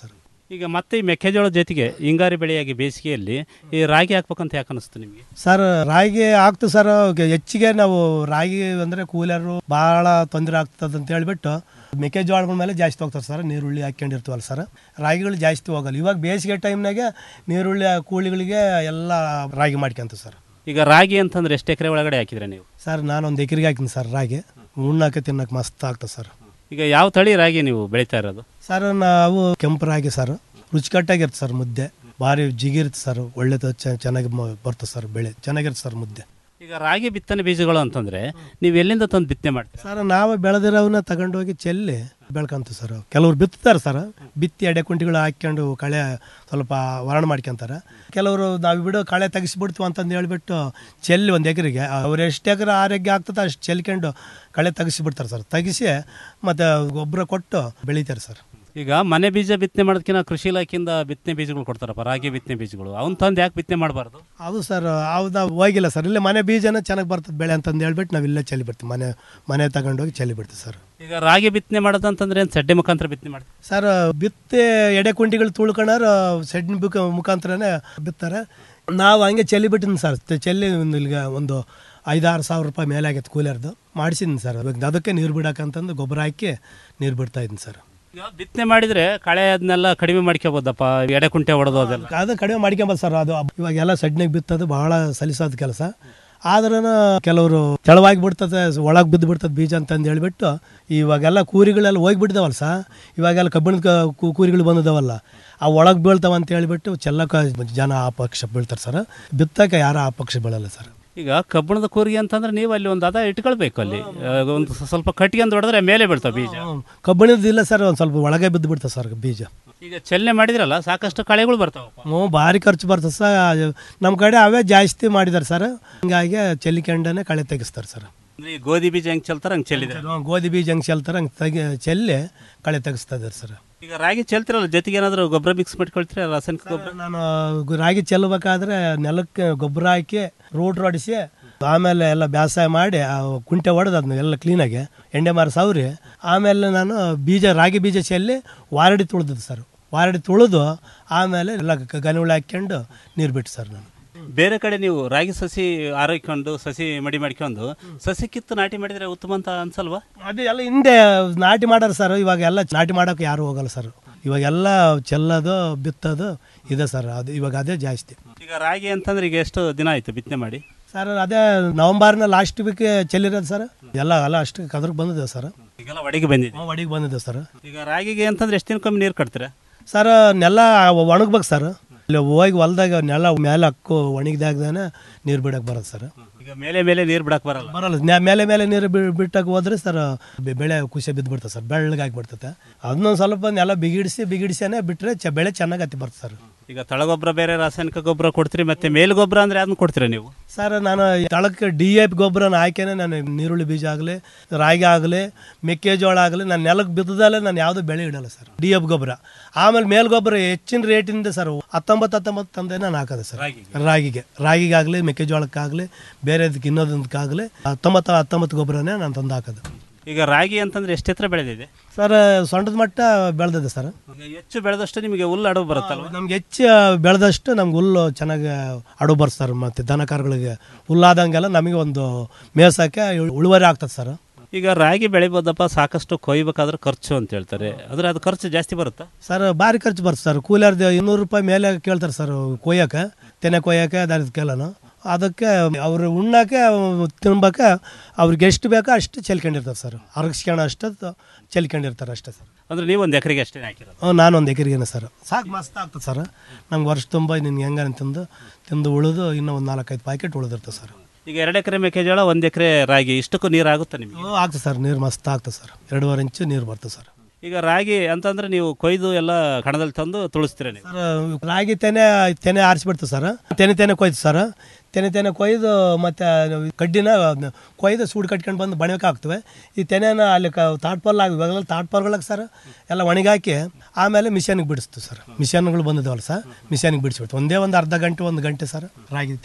ಈಗ ಮತ್ತೆ ಈ ಮೆಕ್ಕೆಜೋಳದ ಜೊತೆಗೆ ಹಿಂಗಾರಿ ಬೆಳೆಯಾಗಿ ಬೇಸಿಗೆಯಲ್ಲಿ ಈ ರಾಗಿ ಹಾಕ್ಬೇಕಂತ ಯಾಕೆ ಅನಿಸ್ತು ನಿಮಗೆ ಸರ್ ರಾಗಿ ಆಗ್ತದೆ ಸರ್ ಗೆ- ಹೆಚ್ಚಿಗೆ ನಾವು ರಾಗಿ ಅಂದರೆ ಕೂಲರು ಭಾಳ ತೊಂದರೆ ಆಗ್ತದೆ ಅಂತ ಹೇಳ್ಬಿಟ್ಟು ಮೆಕ್ಕೆಜೋಳಗಳ ಮೇಲೆ ಜಾಸ್ತಿ ಹೋಗ್ತಾರೆ ಸರ್ ನೀರುಳ್ಳಿ ಹಾಕ್ಕೊಂಡಿರ್ತೀವಲ್ಲ ಸರ್ ರಾಗಿಗಳು ಜಾಸ್ತಿ ಹೋಗಲ್ಲ ಇವಾಗ ಬೇಸಿಗೆ ಟೈಮ್ನಾಗೆ ನೀರುಳ್ಳಿ ಕೂಲಿಗಳಿಗೆ ಎಲ್ಲ ರಾಗಿ ಮಾಡ್ಕೊಂತ ಸರ್ ಈಗ ರಾಗಿ ಅಂತಂದ್ರೆ ಎಷ್ಟು ಎಕರೆ ಒಳಗಡೆ ಹಾಕಿದ್ರೆ ನೀವು ಸರ್ ನಾನು ಒಂದು ಎಕರೆಗೆ ಹಾಕಿನಿ ಸರ್ ರಾಗಿ ಉಣ್ಣಾಕೆ ತಿನ್ನಕ್ಕೆ ಮಸ್ತ್ ಆಗ್ತದೆ ಸರ್ ಈಗ ಯಾವ ತಳಿ ರಾಗಿ ನೀವು ಬೆಳೀತಾ ಇರೋದು ಸರ್ ನಾವು ಕೆಂಪು ರಾಗಿ ಸರ್ ರುಚಿಕಟ್ಟಾಗಿರುತ್ತೆ ಸರ್ ಮುದ್ದೆ ಭಾರಿ ಜಿಗಿರುತ್ತೆ ಸರ್ ಒಳ್ಳೇದು ಚೆ- ಚೆನ್ನಾಗಿ ಮ- ಬರ್ತದೆ ಸರ್ ಬೆಳೆ ಚೆನ್ನಾಗಿರುತ್ತೆ ಸರ್ ಮುದ್ದೆ ಈಗ ರಾಗಿ ಬಿತ್ತನೆ ಬೀಜಗಳು ಅಂತಂದ್ರೆ ನೀವು ಎಲ್ಲಿಂದ ತಂದು ಬಿತ್ತನೆ ಮಾಡ್ತೀರಾ ಸರ್ ನಾವು ಬೆಳೆದಿರೋವನ್ನ ತಗೊಂಡೋಗಿ ಚೆಲ್ಲಿ ಬೆಳ್ಕೊಂತ ಸರ್ ಕೆಲವ್ರು ಬಿತ್ತಾರೆ ಸರ್ ಬಿತ್ತಿ ಎಡೆ ಕುಂಟಿಗಳು ಹಾಕ್ಕೊಂಡು ಕಳೆ ಸ್ವಲ್ಪ ವರ್ಣ ಮಾಡ್ಕೊಂತಾರೆ ಕೆಲವರು ನಾವು ಬಿಡೋ ಕಳೆ ತೆಗಿಸ್ಬಿಡ್ತೀವಿ ಅಂತಂದು ಹೇಳ್ಬಿಟ್ಟು ಚೆಲ್ಲಿ ಒಂದು ಎಕರೆಗೆ ಅವ್ರು ಎಷ್ಟು ಎಕರೆ ಆರೋಗ್ಯ ಆಗ್ತದೆ ಅಷ್ಟು ಚೆಲ್ಕೊಂಡು ಕಳೆ ತೆಗಿಸ್ಬಿಡ್ತಾರೆ ಸರ್ ತೆಗಿಸಿ ಮತ್ತು ಗೊಬ್ಬರ ಕೊಟ್ಟು ಬೆಳಿತಾರೆ ಸರ್ ಈಗ ಮನೆ ಬೀಜ ಬಿತ್ತನೆ ಮಾಡೋದಕ್ಕಿಂತ ಕೃಷಿ ಇಲಾಖೆಯಿಂದ ಬಿತ್ತನೆ ಬೀಜಗಳು ಕೊಡ್ತಾರಪ್ಪ ರಾಗಿ ಬಿತ್ತನೆ ಬೀಜಗಳು ಅವ್ನು ತಂದು ಯಾಕೆ ಬಿತ್ತನೆ ಮಾಡಬಾರ್ದು ಅದು ಸರ್ ಅದು ನಾವು ಹೋಗಿಲ್ಲ ಸರ್ ಇಲ್ಲೇ ಮನೆ ಬೀಜನ ಚೆನ್ನಾಗಿ ಬರ್ತದೆ ಬೆಳೆ ಅಂತಂದು ಹೇಳ್ಬಿಟ್ಟು ನಾವು ಇಲ್ಲೇ ಚೆಲ್ಲಿ ಬಿಡ್ತೀವಿ ಮನೆ ಮನೆ ತಗೊಂಡೋಗಿ ಚೆಲ್ಲಿ ಬಿಡ್ತೀವಿ ಸರ್ ಈಗ ರಾಗಿ ಬಿತ್ತನೆ ಮಾಡೋದಂತಂದ್ರೆ ಏನು ಸಡ್ಡೆ ಮುಖಾಂತರ ಬಿತ್ತನೆ ಮಾಡ್ತಾರೆ ಸರ್ ಬಿತ್ತೆ ಎಡೆ ಕುಂಟಿಗಳು ತುಳ್ಕೊಂಡಾರ ಸೆಡ್ ಬುಕ್ ಮುಖಾಂತರನೇ ಬಿತ್ತಾರೆ ನಾವು ಹಂಗೆ ಚೆಲ್ಲಿ ಬಿಟ್ಟಿನಿ ಸರ್ ತೆ- ಚೆಲ್ಲಿ ಒಂದು ಇಲ್ಲಿಗೆ ಒಂದು ಐದಾರು ಸಾವಿರ ರೂಪಾಯಿ ಮೇಲೆ ಆಗೈತೆ ಕೂಲರ್ದು ಮಾಡಿಸಿದ್ದೀನಿ ಸರ್ ಇವಾಗ ಅದಕ್ಕೆ ನೀರು ಬಿಡಕ್ಕಂತಂದು ಗೊಬ್ಬರ ಹಾಕಿ ನೀರು ಬಿಡ್ತಾ ಇದ್ದೀನಿ ಸರ್ ಈಗ ಬಿತ್ತನೆ ಮಾಡಿದ್ರೆ ಕಳೆ ಅದನ್ನೆಲ್ಲ ಕಡಿಮೆ ಮಾಡ್ಕೋಬೋದಪ್ಪ ಎಡೆ ಕುಂಟೆ ಹೊಡೆದು ಅದೆಲ್ಲ ಅದು ಕಡಿಮೆ ಮಾಡ್ಕೊಂಬೋದು ಸರ್ ಅದು ಇವಾಗೆಲ್ಲ ಸಡ್ನಾಗ ಬಿತ್ತೋದು ಬಹಳ ಸಲಿಸೋದು ಕೆಲಸ ಆದ್ರೂ ಕೆಲವರು ತೆಳವಾಗಿ ಬಿಡ್ತದೆ ಒಳಗೆ ಬಿದ್ದು ಬಿಡ್ತದೆ ಬೀಜ ಅಂತಂದು ಹೇಳ್ಬಿಟ್ಟು ಇವಾಗೆಲ್ಲ ಕೂರಿಗಳೆಲ್ಲ ಹೋಗಿಬಿಡ್ದವಲ್ಲ ಸಾ ಇವಾಗೆಲ್ಲ ಕಬ್ಬಿಣದ ಕೂ- ಕೂರಿಗಳು ಬಂದಿದ್ದಾವಲ್ಲ ಆ ಒಳಗೆ ಬೀಳ್ತಾವ ಅಂತ ಹೇಳ್ಬಿಟ್ಟು ಚೆಲ್ಲಕ್ಕೆ ಜನ ಆ ಪಕ್ಷ ಬೀಳ್ತಾರೆ ಸರ್ ಬಿತ್ತಕ್ಕೆ ಯಾರು ಆ ಪಕ್ಷ ಬೀಳಲ್ಲ ಸರ್ ಈಗ ಕಬ್ಬಣದ ಕೂರಿಗೆ ಅಂತಂದ್ರೆ ನೀವು ಅಲ್ಲಿ ಒಂದು ಅದ ಇಟ್ಕೊಳ್ಬೇಕು ಅಲ್ಲಿ ಆ, ಒಂದು ಸ್ವಲ್ಪ ಕಟ್ಕೊಂಡು ಹೊಡೆದ್ರೆ ಮೇಲೆ ಬೀಳ್ತಾವೆ ಬೀಜ ಕಬ್ಬಿಣದ ಇಲ್ಲ ಸರ್ ಒಂದು ಸ್ವಲ್ಪ ಒಳಗೆ ಬಿದ್ದು ಬಿಡ್ತದೆ ಸರ್ ಬೀಜ ಈಗ ಚಲನೆ ಮಾಡಿದ್ರಲ್ಲ ಸಾಕಷ್ಟು ಕಳೆಗಳು ಬರ್ತಾವಪ್ಪ ಹ್ಞೂ ಭಾರಿ ಖರ್ಚು ಬರ್ತದೆ ಸರ್ ನಮ್ಮ ಕಡೆ ಅವೇ ಜಾಸ್ತಿ ಮಾಡಿದ್ದಾರೆ ಸರ್ ಹಿಂಗಾಗಿ ಚೆಲ್ಲಿಕೊಂಡೇ ಕಳೆ ತೆಗಿಸ್ತಾರೆ ಸರ್ ಅಂದ್ರೆ ಈ ಗೋಧಿ ಬೀಜ ಹೆಂಗ್ ಚೆಲ್ತಾರೆ ಹಂಗೆ ಚೆಲ್ಲಿದೆ ಹ್ಮ್, ಗೋಧಿ ಬೀಜ ಹಂಗೆ ಚೆಲ್ತಾರೆ ಹಂಗೆ ತೆಗಿ ಚೆಲ್ಲಿ ಕಳೆ ತೆಗಿಸ್ತಾ ಇದ್ದಾರೆ ಸರ್ ಈಗ ರಾಗಿ ಚೆಲ್ತಿರಲ್ಲ ಜೊತೆಗೆ ಏನಾದ್ರು ಗೊಬ್ಬರ ಮಿಕ್ಸ್ ಮಾಡ್ಕೊಳ್ತೀರಾ ರಾಸಾಯನಿಕ ಗೊಬ್ಬರ ನಾನು ಗು- ರಾಗಿ ಚೆಲ್ಲಬೇಕಾದ್ರೆ ನೆಲಕ್ಕೆ ಗೊಬ್ಬರ ಹಾಕಿ ರೂಟ್ ಹೊಡಿಸಿ ಆಮೇಲೆ ಎಲ್ಲ ಬೇಸಾಯ ಮಾಡಿ ಆ ಕುಂಟೆ ಹೊಡೆದು ಅದನ್ನ ಎಲ್ಲ ಕ್ಲೀನಾಗಿ ಎಣ್ಣೆ ಮಾರಿ ಸವರಿ ಆಮೇಲೆ ನಾನು ಬೀಜ ರಾಗಿ ಬೀಜ ಚೆಲ್ಲಿ ವಾರಡಿ ತುಳಿದಿದ್ದು ಸರ್ ವಾರಡಿ ತುಳಿದು ಆಮೇಲೆ ಎಲ್ಲ ಗ- ಗನಿಗಳು ಹಾಕ್ಕೊಂಡು ನೀರು ಬಿಟ್ಟು ಸರ್ ನಾನು ಬೇರೆ ಕಡೆ ನೀವು ರಾಗಿ ಸಸಿ ಆರೈಕೊಂಡು ಸಸಿ ಮಡಿ ಮಾಡ್ಕೊಂಡು ಸಸಿ ಕಿತ್ತು ನಾಟಿ ಮಾಡಿದ್ರೆ ಉತ್ತಮ ಅಂತ ಅನ್ಸಲ್ವಾ ಅದು ಎಲ್ಲ ಹಿಂದೆ ನಾಟಿ ಮಾಡೋರು ಸರ್ ಇವಾಗ ಎಲ್ಲ ನಾಟಿ ಮಾಡೋಕೆ ಯಾರು ಹೋಗಲ್ಲ ಸರ್ ಇವಾಗೆಲ್ಲ ಚೆಲ್ಲೋದು ಬಿತ್ತೋದು ಇದೆ ಸರ್ ಅದು ಇವಾಗ ಅದೇ ಜಾಸ್ತಿ ಈಗ ರಾಗಿ ಅಂತಂದ್ರೆ ಈಗ ಎಷ್ಟು ದಿನ ಆಯ್ತು ಬಿತ್ತನೆ ಮಾಡಿ ಸರ್ ಅದೇ ನವಂಬರ್ನ ಲಾಸ್ಟ್ ವೀಕ್ ಚೆಲ್ಲಿರೋದು ಸರ್ ಎಲ್ಲ ಎಲ್ಲ ಅಷ್ಟು ಕದ್ರಕ್ಕೆ ಬಂದಿದೆ ಸರ್ ಈಗೆಲ್ಲ ಒಡೆಗೆ ಬಂದಿದೆ ಒಡಿಗೆ ಬಂದಿದೆ ಸರ್ ಈಗ ರಾಗಿಗೆ ಅಂತಂದ್ರೆ ಎಷ್ಟು ದಿನಕ್ಕೊಮ್ಮೆ ನೀರು ಕಟ್ತೀರಾ ಸರ್ ನೆಲ ಒಣಗ್ಬೇಕು ಸರ್ ಇಲ್ಲಿ ಹೋಗಿ ಹೊಲ್ದಾಗ ನೆಲ ಮೇಲೆ ಹಕ್ಕು ಒಣಗಿದಾಗ್ದಾನೆ ನೀರು ಬಿಡಕ್ಕೆ ಬರೋದು ಸರ್ ಈಗ ಮೇಲೆ ಮೇಲೆ ನೀರು ಬಿಡಕ್ ಬರಲ್ಲ ಬರಲ್ಲ ನ್ಯಾ- ಮೇಲೆ ಮೇಲೆ ನೀರು ಬಿ- ಬಿಟ್ಟಕ್ಕೆ ಹೋದ್ರೆ ಸರ್ ಬೆ- ಬೆಳೆ ಖುಷಿ ಬಿದ್ದು ಬಿಡ್ತದೆ ಸರ್ ಬೆಳ್ಳಗಾಗಿ ಬಿಡ್ತದೆ ಅದನ್ನೊಂದು ಸ್ವಲ್ಪ ನೆಲ ಬಿಗಿಡಿಸಿ ಬಿಗಿಡಿಸಿನೇ ಬಿಟ್ಟರೆ ಚ ಬೆಳೆ ಚೆನ್ನಾಗಿ ಹತ್ತಿ ಬರ್ತದೆ ಸರ್ ಈಗ ತಳಗೊಬ್ಬರ ಬೇರೆ ರಾಸಾಯನಿಕ ಗೊಬ್ಬರ ಕೊಡ್ತೀರಿ ಮತ್ತೆ ಮೇಲ್ ಗೊಬ್ಬರ ಅಂದ್ರೆ ಅದನ್ನ ಕೊಡ್ತೀರಾ ನೀವು ಸರ್ ನಾನು ತಳಕ್ಕೆ ಡಿ ಎ ಪಿ ಗೊಬ್ಬರನ ಹಾಕಿನೇ ನಾನು ನೀರುಳ್ಳಿ ಬೀಜ ಆಗಲಿ ರಾಗಿ ಆಗಲಿ ಮೆಕ್ಕೆಜೋಳ ಆಗಲಿ ನಾನು ನೆಲಕ್ಕೆ ಬಿದ್ದದಲ್ಲೇ ನಾನು ಯಾವುದೂ ಬೆಳೆ ಇಡಲ್ಲ ಸರ್ ಡಿ ಎಫ್ ಗೊಬ್ಬರ ಆಮೇಲೆ ಮೇಲ್ ಗೊಬ್ಬರ ಹೆಚ್ಚಿನ ರೇಟಿಂದ ಸರ್ ಹತ್ತೊಂಬತ್ತು ಹತ್ತೊಂಬತ್ತು ತಂದೆ ನಾನು ಹಾಕೋದೆ ಸರ್ ರಾಗಿಗೆ ರಾಗಿಗಾಗಲಿ ಮೆಕ್ಕೆಜೋಳಕ್ಕಾಗಲಿ ಬೇರೆ ಇದಕ್ಕೆ ಇನ್ನೊಂದಕ್ಕಾಗಲಿ ಹತ್ತೊಂಬತ್ತು ಹತ್ತೊಂಬತ್ತು ಗೊಬ್ಬರನೇ ನಾನು ತಂದು ಹಾಕೋದು ಈಗ ರಾಗಿ ಅಂತಂದ್ರೆ ಎಷ್ಟು ಎತ್ತರ ಬೆಳೆದಿದೆ ಸರ್ ಸೊಂಟದ ಮಟ್ಟ ಬೆಳೆದಿದೆ ಸರ್ ಈಗ ಹೆಚ್ಚು ಬೆಳೆದಷ್ಟು ನಿಮಗೆ ಹುಲ್ಲು ಅಡವು ಬರುತ್ತಲ್ವ ನಮ್ಗೆ ಹೆಚ್ಚು ಬೆಳೆದಷ್ಟು ನಮ್ಗೆ ಹುಲ್ಲು ಚೆನ್ನಾಗಿ ಅಡು ಬರ್ತಾರೆ ಮತ್ತು ದನ ಕರುಗಳಿಗೆ ಹುಲ್ಲಾದಂಗೆಲ್ಲ ನಮಗೆ ಒಂದು ಮೇಸಕ್ಕೆ ಇಳುವರಿ ಆಗ್ತದೆ ಸರ್ ಈಗ ರಾಗಿ ಬೆಳಿಬೋದಪ್ಪ ಸಾಕಷ್ಟು ಕೊಯ್ಬೇಕಾದ್ರೆ ಖರ್ಚು ಅಂತ ಹೇಳ್ತಾರೆ ಆದ್ರೆ ಅದು ಖರ್ಚು ಜಾಸ್ತಿ ಬರುತ್ತಾ ಸರ್ ಭಾರಿ ಖರ್ಚು ಬರ್ತದೆ ಸರ್ ಕೂಲರ್ದು ಇನ್ನೂರು ರೂಪಾಯಿ ಮೇಲೆ ಕೇಳ್ತಾರೆ ಸರ್ ಕೊಯ್ಯಕ್ಕೆ ತೆನೆ ಕೊಯ್ಯಕ್ಕೆ ಅದಕ್ಕೆ ಕೇಳೋನು ಅದಕ್ಕೆ ಅವರು ಉಣ್ಣಕ್ಕೆ ತಿನ್ಬೇಕು ಅವ್ರಿಗೆ ಎಷ್ಟು ಬೇಕೋ ಅಷ್ಟು ಚೆಲ್ಕೊಂಡಿರ್ತಾರೆ ಸರ್ ಅರಗಿಸ್ಕೊಳೋ ಅಷ್ಟು ಚೆಲ್ಕೊಂಡಿರ್ತಾರೆ ಅಷ್ಟೇ ಸರ್ ಅಂದ್ರೆ ನೀವು ಒಂದು ಎಕರೆಗೆ ಅಷ್ಟೇ ಹಾಕಿರೋದು ಹ್ಞೂ ನಾನು ಒಂದು ಎಕರೆಗೇನೆ ಸರ್ ಸಾಕು ಮಸ್ತ್ ಆಗ್ತದೆ ಸರ್ ನಮ್ಗೆ ವರ್ಷ ತುಂಬ ನಿನ್ಗೆ ಹೆಂಗ ತಿಂದು ತಿಂದು ಉಳಿದು ಇನ್ನೂ ಒಂದು ನಾಲ್ಕೈದು ಪ್ಯಾಕೆಟ್ ಉಳಿದಿರ್ತದೆ ಸರ್ ಈಗ ಎರಡು ಎಕರೆ ಮೆಕ್ಕೆಜೋಳ ಒಂದು ಎಕರೆ ರಾಗಿ ಇಷ್ಟಕ್ಕೂ ನೀರು ಆಗುತ್ತೆ ನಿಮಗೆ ಹ್ಞೂ ಆಗ್ತದೆ ಸರ್ ನೀರು ಮಸ್ತ್ ಆಗ್ತದೆ ಸರ್ ಎರಡೂವರೆ ಇಂಚು ನೀರು ಬರ್ತದೆ ಸರ್ ಈಗ ರಾಗಿ ಅಂತಂದ್ರೆ ನೀವು ಕೊಯ್ದು ಎಲ್ಲ ಕಣದಲ್ಲಿ ತಂದು ತುಳಿಸ್ತೀರ ನೀವು ಸರ್ ರಾಗಿ ತೆನೆ ತೆನೆ ಆರಿಸ್ಬಿಡ್ತು ಸರ್ ತೆನೆ ತೆನೆ ಕೊಯ್ದು ಸರ್ ತೆನೆ ತೆನೆ ಕೊಯ್ದು ಮತ್ತು ಕಡ್ಡಿನ ಅದ್ನ ಕೊಯ್ದು ಸೂಡು ಕಟ್ಕೊಂಡು ಬಂದು ಬಣಕ್ಕೆ ಹಾಕ್ತೇವೆ ಈ ತೆನೆನ ಅಲ್ಲಿ ಕ ತಾಟ್ಪಲ್ ಆಗಿ ಇವಾಗೆಲ್ಲ ತಾಟ್ಪಲ್ಗಳಿಗೆ ಸರ್ ಎಲ್ಲ ಒಣಗಾಕಿ ಆಮೇಲೆ ಮಿಷನ್ಗೆ ಬಿಡಿಸ್ತು ಸರ್ ಮಿಷನ್ಗಳು ಬಂದಿದ್ದಾವಲ್ಲ ಸರ್ ಮಿಷನ್ಗೆ ಬಿಡಿಸ್ಬಿಡ್ತು ಒಂದೇ ಒಂದು ಅರ್ಧ ಗಂಟೆ ಒಂದು ಗಂಟೆ ಸರ್ ರಾಗಿ ತೆನೆ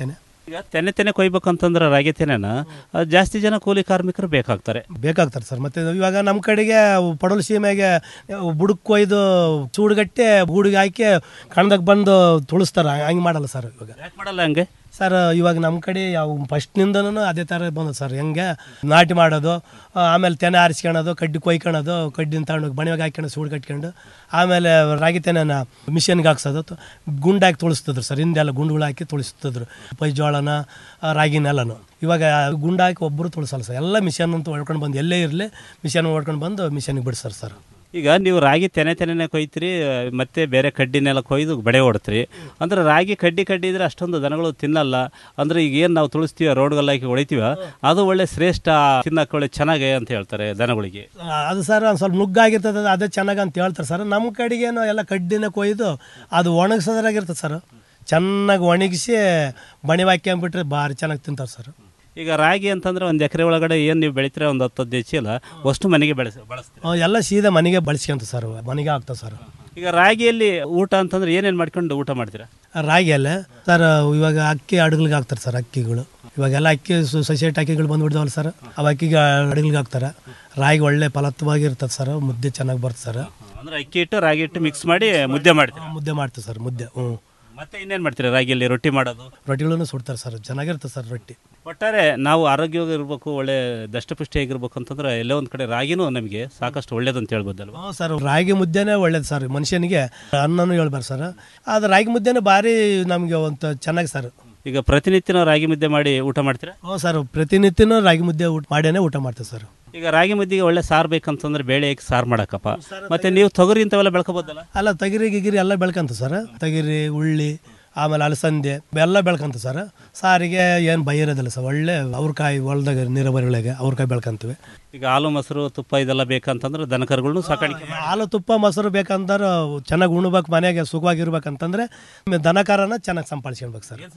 ಈಗ ತೆನೆ ತೆನೆ ಕೊಯ್ಬೇಕಂತಂದ್ರೆ ರಾಗಿ ತೆನೆನ ಅದು ಜಾಸ್ತಿ ಜನ ಕೂಲಿ ಕಾರ್ಮಿಕರು ಬೇಕಾಗ್ತಾರೆ ಬೇಕಾಗ್ತಾರೆ ಸರ್ ಮತ್ತೆ ಇವಾಗ ನಮ್ಮ ಕಡೆಗೆ ಪಡೋಲ್ ಸೀಮೆಗೆ ಬುಡಕ್ ಕೊಯ್ದು ಚೂಡುಗಟ್ಟೆ ಗೂಡಿಗೆ ಹಾಕಿ ಕಣದಾಗ ಬಂದು ತುಳಿಸ್ತಾರೆ ಹಂಗೆ ಮಾಡಲ್ಲ ಸರ್ ಇವಾಗ ಯಾಕೆ ಮಾಡಲ್ಲ ಹಂಗೆ ಸರ್ ಇವಾಗ ನಮ್ಮ ಕಡೆ ಯಾವ ಫಸ್ಟ್ನಿಂದನೂ ಅದೇ ಥರ ಬಂದದ ಸರ್ ಹೆಂಗೆ ನಾಟಿ ಮಾಡೋದು ಆ, ಆಮೇಲೆ ತೆನೆ ಆರಿಸ್ಕೊಳೋದು ಕಡ್ಡಿ ಕೊಯ್ಕೊಳೋದು ಕಡ್ಡಿನ ತಗೊಂಡೋಗಿ ಬಣಿಯಾಗ ಹಾಕ್ಕೊಂಡು ಸೂಡು ಕಟ್ಕೊಂಡು ಆಮೇಲೆ ರಾಗಿ ತೆನೆನ ಮಿಷನ್ಗೆ ಹಾಕ್ಸೋದು ತ- ಗುಂಡಾಕಿ ತುಳಿಸ್ತಿದ್ರು ಸರ್ ಹಿಂದೆಲ್ಲ ಗುಂಡುಗಳು ಹಾಕಿ ತುಳಿಸ್ತಿದ್ರು ಪೈ ಜೋಳನ ಆ, ರಾಗಿನೆಲ್ಲನು ಇವಾಗ ಗುಂಡು ಹಾಕಿ ಒಬ್ಬರು ತುಳಿಸಲ್ಲ ಸರ್ ಎಲ್ಲ ಮಿಷನ್ ಅಂತ ಹೊಡ್ಕೊಂಡು ಬಂದು ಎಲ್ಲೇ ಇರಲಿ ಮಿಷನ್ ಹೊಡ್ಕೊಂಡು ಬಂದು ಮಿಷನ್ಗೆ ಬಿಡ್ಸರ್ ಸರ್ ಈಗ ನೀವು ರಾಗಿ ತೆನೆ ತೆನೆನೆ ಕೊಯ್ತೀರಿ ಮತ್ತೆ ಬೇರೆ ಕಡ್ಡಿನೆಲ್ಲ ಕೊಯ್ದು ಬೆಳೆ ಹೊಡ್ತೀರಿ ಅಂದ್ರೆ ರಾಗಿ ಕಡ್ಡಿ ಕಡ್ಡಿ ಇದ್ರೆ ಅಷ್ಟೊಂದು ದನಗಳು ತಿನ್ನಲ್ಲ ಅಂದ್ರೆ ಈಗ ಏನು ನಾವು ತುಳಿಸ್ತೀವ ರೋಡ್ಗೆಲ್ಲ ಹಾಕಿ ಹೊಡಿತೀವ ಅದು ಒಳ್ಳೆ ಶ್ರೇಷ್ಠ ತಿನ್ನಕ್ಕೆ ಒಳ್ಳೆ ಚೆನ್ನಾಗೆ ಅಂತ ಹೇಳ್ತಾರೆ ದನಗಳಿಗೆ ಆ, ಅದು ಸರ್ ಒಂದು ಸ್ವಲ್ಪ ನುಗ್ಗಾಗಿರ್ತದೆ ಅದು ಅದೇ ಚೆನ್ನಾಗಿ ಅಂತ ಹೇಳ್ತಾರೆ ಸರ್ ನಮ್ಮ ಕಡೆಗೇನು ಎಲ್ಲ ಕಡ್ಡಿನ ಕೊಯ್ದು ಅದು ಒಣಗಿಸೋದ್ರಾಗಿರ್ತದೆ ಸರ್ ಚೆನ್ನಾಗಿ ಒಣಗಿಸಿ ಬಣಿ ಹಾಕ್ಕೊಂಬಿಟ್ರೆ ಭಾರಿ ಚೆನ್ನಾಗಿ ತಿಂತಾರೆ ಸರ್ ಈಗ ರಾಗಿ ಅಂತಂದ್ರೆ ಒಂದು ಎಕರೆ ಒಳಗಡೆ ಏನು ನೀವು ಬೆಳಿತೀರ ಒಂದು ಹತ್ತು ಹದಿನೈದು ಚೀಲ ಅಷ್ಟು ಮನೆಗೆ ಬೆಳೆಸ ಬಳಸ್ತೀರಿ ಆ, ಎಲ್ಲ ಸೀದಾ ಮನೆಗೆ ಬಳಸ್ಕೊಂತ ಸರ್ ಮನೆಗೆ ಆಗ್ತದೆ ಸರ್ ಈಗ ರಾಗಿಯಲ್ಲಿ ಊಟ ಅಂತಂದ್ರೆ ಏನೇನು ಮಾಡ್ಕೊಂಡು ಊಟ ಮಾಡ್ತೀರಾ ರಾಗಿಯಲ್ಲೇ ಸರ್ ಇವಾಗ ಅಕ್ಕಿ ಅಡುಗ್ಲಿಗೆ ಹಾಕ್ತಾರೆ ಸರ್ ಅಕ್ಕಿಗಳು ಇವಾಗೆಲ್ಲ ಅಕ್ಕಿ ಸೊಸೈಟಿ ಅಕ್ಕಿಗಳು ಬಂದ್ಬಿಡ್ತಾವಲ್ಲ ಸರ್ ಅವು ಅಕ್ಕಿಗೆ ಅಡುಗ್ಲಿಗೆ ಹಾಕ್ತಾರೆ ರಾಗಿ ಒಳ್ಳೆ ಫಲವತ್ತವಾಗಿರ್ತದೆ ಸರ್ ಮುದ್ದೆ ಚೆನ್ನಾಗಿ ಬರ್ತದೆ ಸರ್ ಅಂದ್ರೆ ಅಕ್ಕಿ ಇಟ್ಟು ರಾಗಿ ಇಟ್ಟು ಮಿಕ್ಸ್ ಮಾಡಿ ಮುದ್ದೆ ಮಾಡ್ತೀರಾ ಮುದ್ದೆ ಮಾಡ್ತೀವಿ ಸರ್ ಮುದ್ದೆ ಹ್ಞೂ ಮತ್ತೆ ಇನ್ನೇನು ಮಾಡ್ತೀರಾ ರಾಗಿಯಲ್ಲಿ ರೊಟ್ಟಿ ಮಾಡೋದು ರೊಟ್ಟಿಗಳನ್ನು ಸುಡ್ತಾರೆ ಸರ್ ಚೆನ್ನಾಗಿರ್ತದೆ ಸರ್ ರೊಟ್ಟಿ ಒಟ್ಟಾರೆ ನಾವು ಆರೋಗ್ಯವಾಗಿ ಇರಬೇಕು ಒಳ್ಳೆ ದಷ್ಟಪುಷ್ಟಿಯಾಗಿರ್ಬೇಕು ಅಂತಂದ್ರೆ ಎಲ್ಲೋ ಒಂದು ಕಡೆ ರಾಗಿನೂ ನಮಗೆ ಸಾಕಷ್ಟು ಒಳ್ಳೇದಂತ ಹೇಳ್ಬೋದಲ್ವಾ ಹ್ಞೂ ಸರ್ ರಾಗಿ ಮುದ್ದೆನೇ ಒಳ್ಳೇದು ಸರ್ ಮನುಷ್ಯನಿಗೆ ಅನ್ನನೂ ಹೇಳ್ಬಾರ್ದು ಸರ್ ಅದು ರಾಗಿ ಮುದ್ದೆನೇ ಭಾರಿ ನಮಗೆ ಒಂದು ಚೆನ್ನಾಗಿ ಸರ್ ಈಗ ಪ್ರತಿನಿತ್ಯ ನಾವು ರಾಗಿ ಮುದ್ದೆ ಮಾಡಿ ಊಟ ಮಾಡ್ತೀರಾ ಹ್ಞೂ ಸರ್ ಪ್ರತಿನಿತ್ಯನೂ ರಾಗಿ ಮುದ್ದೆ ಊಟ ಮಾಡೇನೆ ಊಟ ಮಾಡ್ತೀವಿ ಸರ್ ಈಗ ರಾಗಿ ಮುದ್ದಿಗೆ ಒಳ್ಳೆ ಸಾರು ಬೇಕಂತಂದ್ರೆ ಬೇಳೆ ಹಾಕಿ ಸಾರು ಮಾಡಕ್ಕಪ್ಪ ಮತ್ತೆ ನೀವು ತೊಗರಿ ಇಂಥವೆಲ್ಲ ಬೆಳ್ಕೊಬೋದಲ್ಲ ಅಲ್ಲ ತಗಿರಿ ಗಿಗಿರಿ ಎಲ್ಲ ಬೆಳ್ಕಂತ ಸರ್ ತಗಿರಿ ಉಳ್ಳಿ ಆಮೇಲೆ ಅಲಸಂದೆ ಎಲ್ಲ ಬೆಳ್ಕಂತ ಸರ್ ಸಾರಿಗೆ ಏನು ಬೈಯಿರೋದಿಲ್ಲ ಸರ್ ಒಳ್ಳೆ ಅವ್ರಕಾಯಿ ಹೊಲ್ದಾಗ ನೀರಾವರಿಗಳಿಗೆ ಅವ್ರಕಾಯಿ ಬೆಳ್ಕಂತೀವಿ ಈಗ ಹಾಲು ಮೊಸರು ತುಪ್ಪ ಇದೆಲ್ಲ ಬೇಕಂತಂದ್ರೆ ದನಕರುಗಳನ್ನು ಸಾಕಾಣಿಕೆ ಹಾಲು ತುಪ್ಪ ಮೊಸರು ಬೇಕಂದ್ರೆ ಚೆನ್ನಾಗಿ ಉಣ್ಬೇಕು ಮನೆಗೆ ಸುಖವಾಗಿರ್ಬೇಕಂತಂದ್ರೆ ದನ ಕರನ ಚೆನ್ನಾಗಿ ಸಂಪಾದಿಸ್ಕೊಳ್ಬೇಕು ಸರ್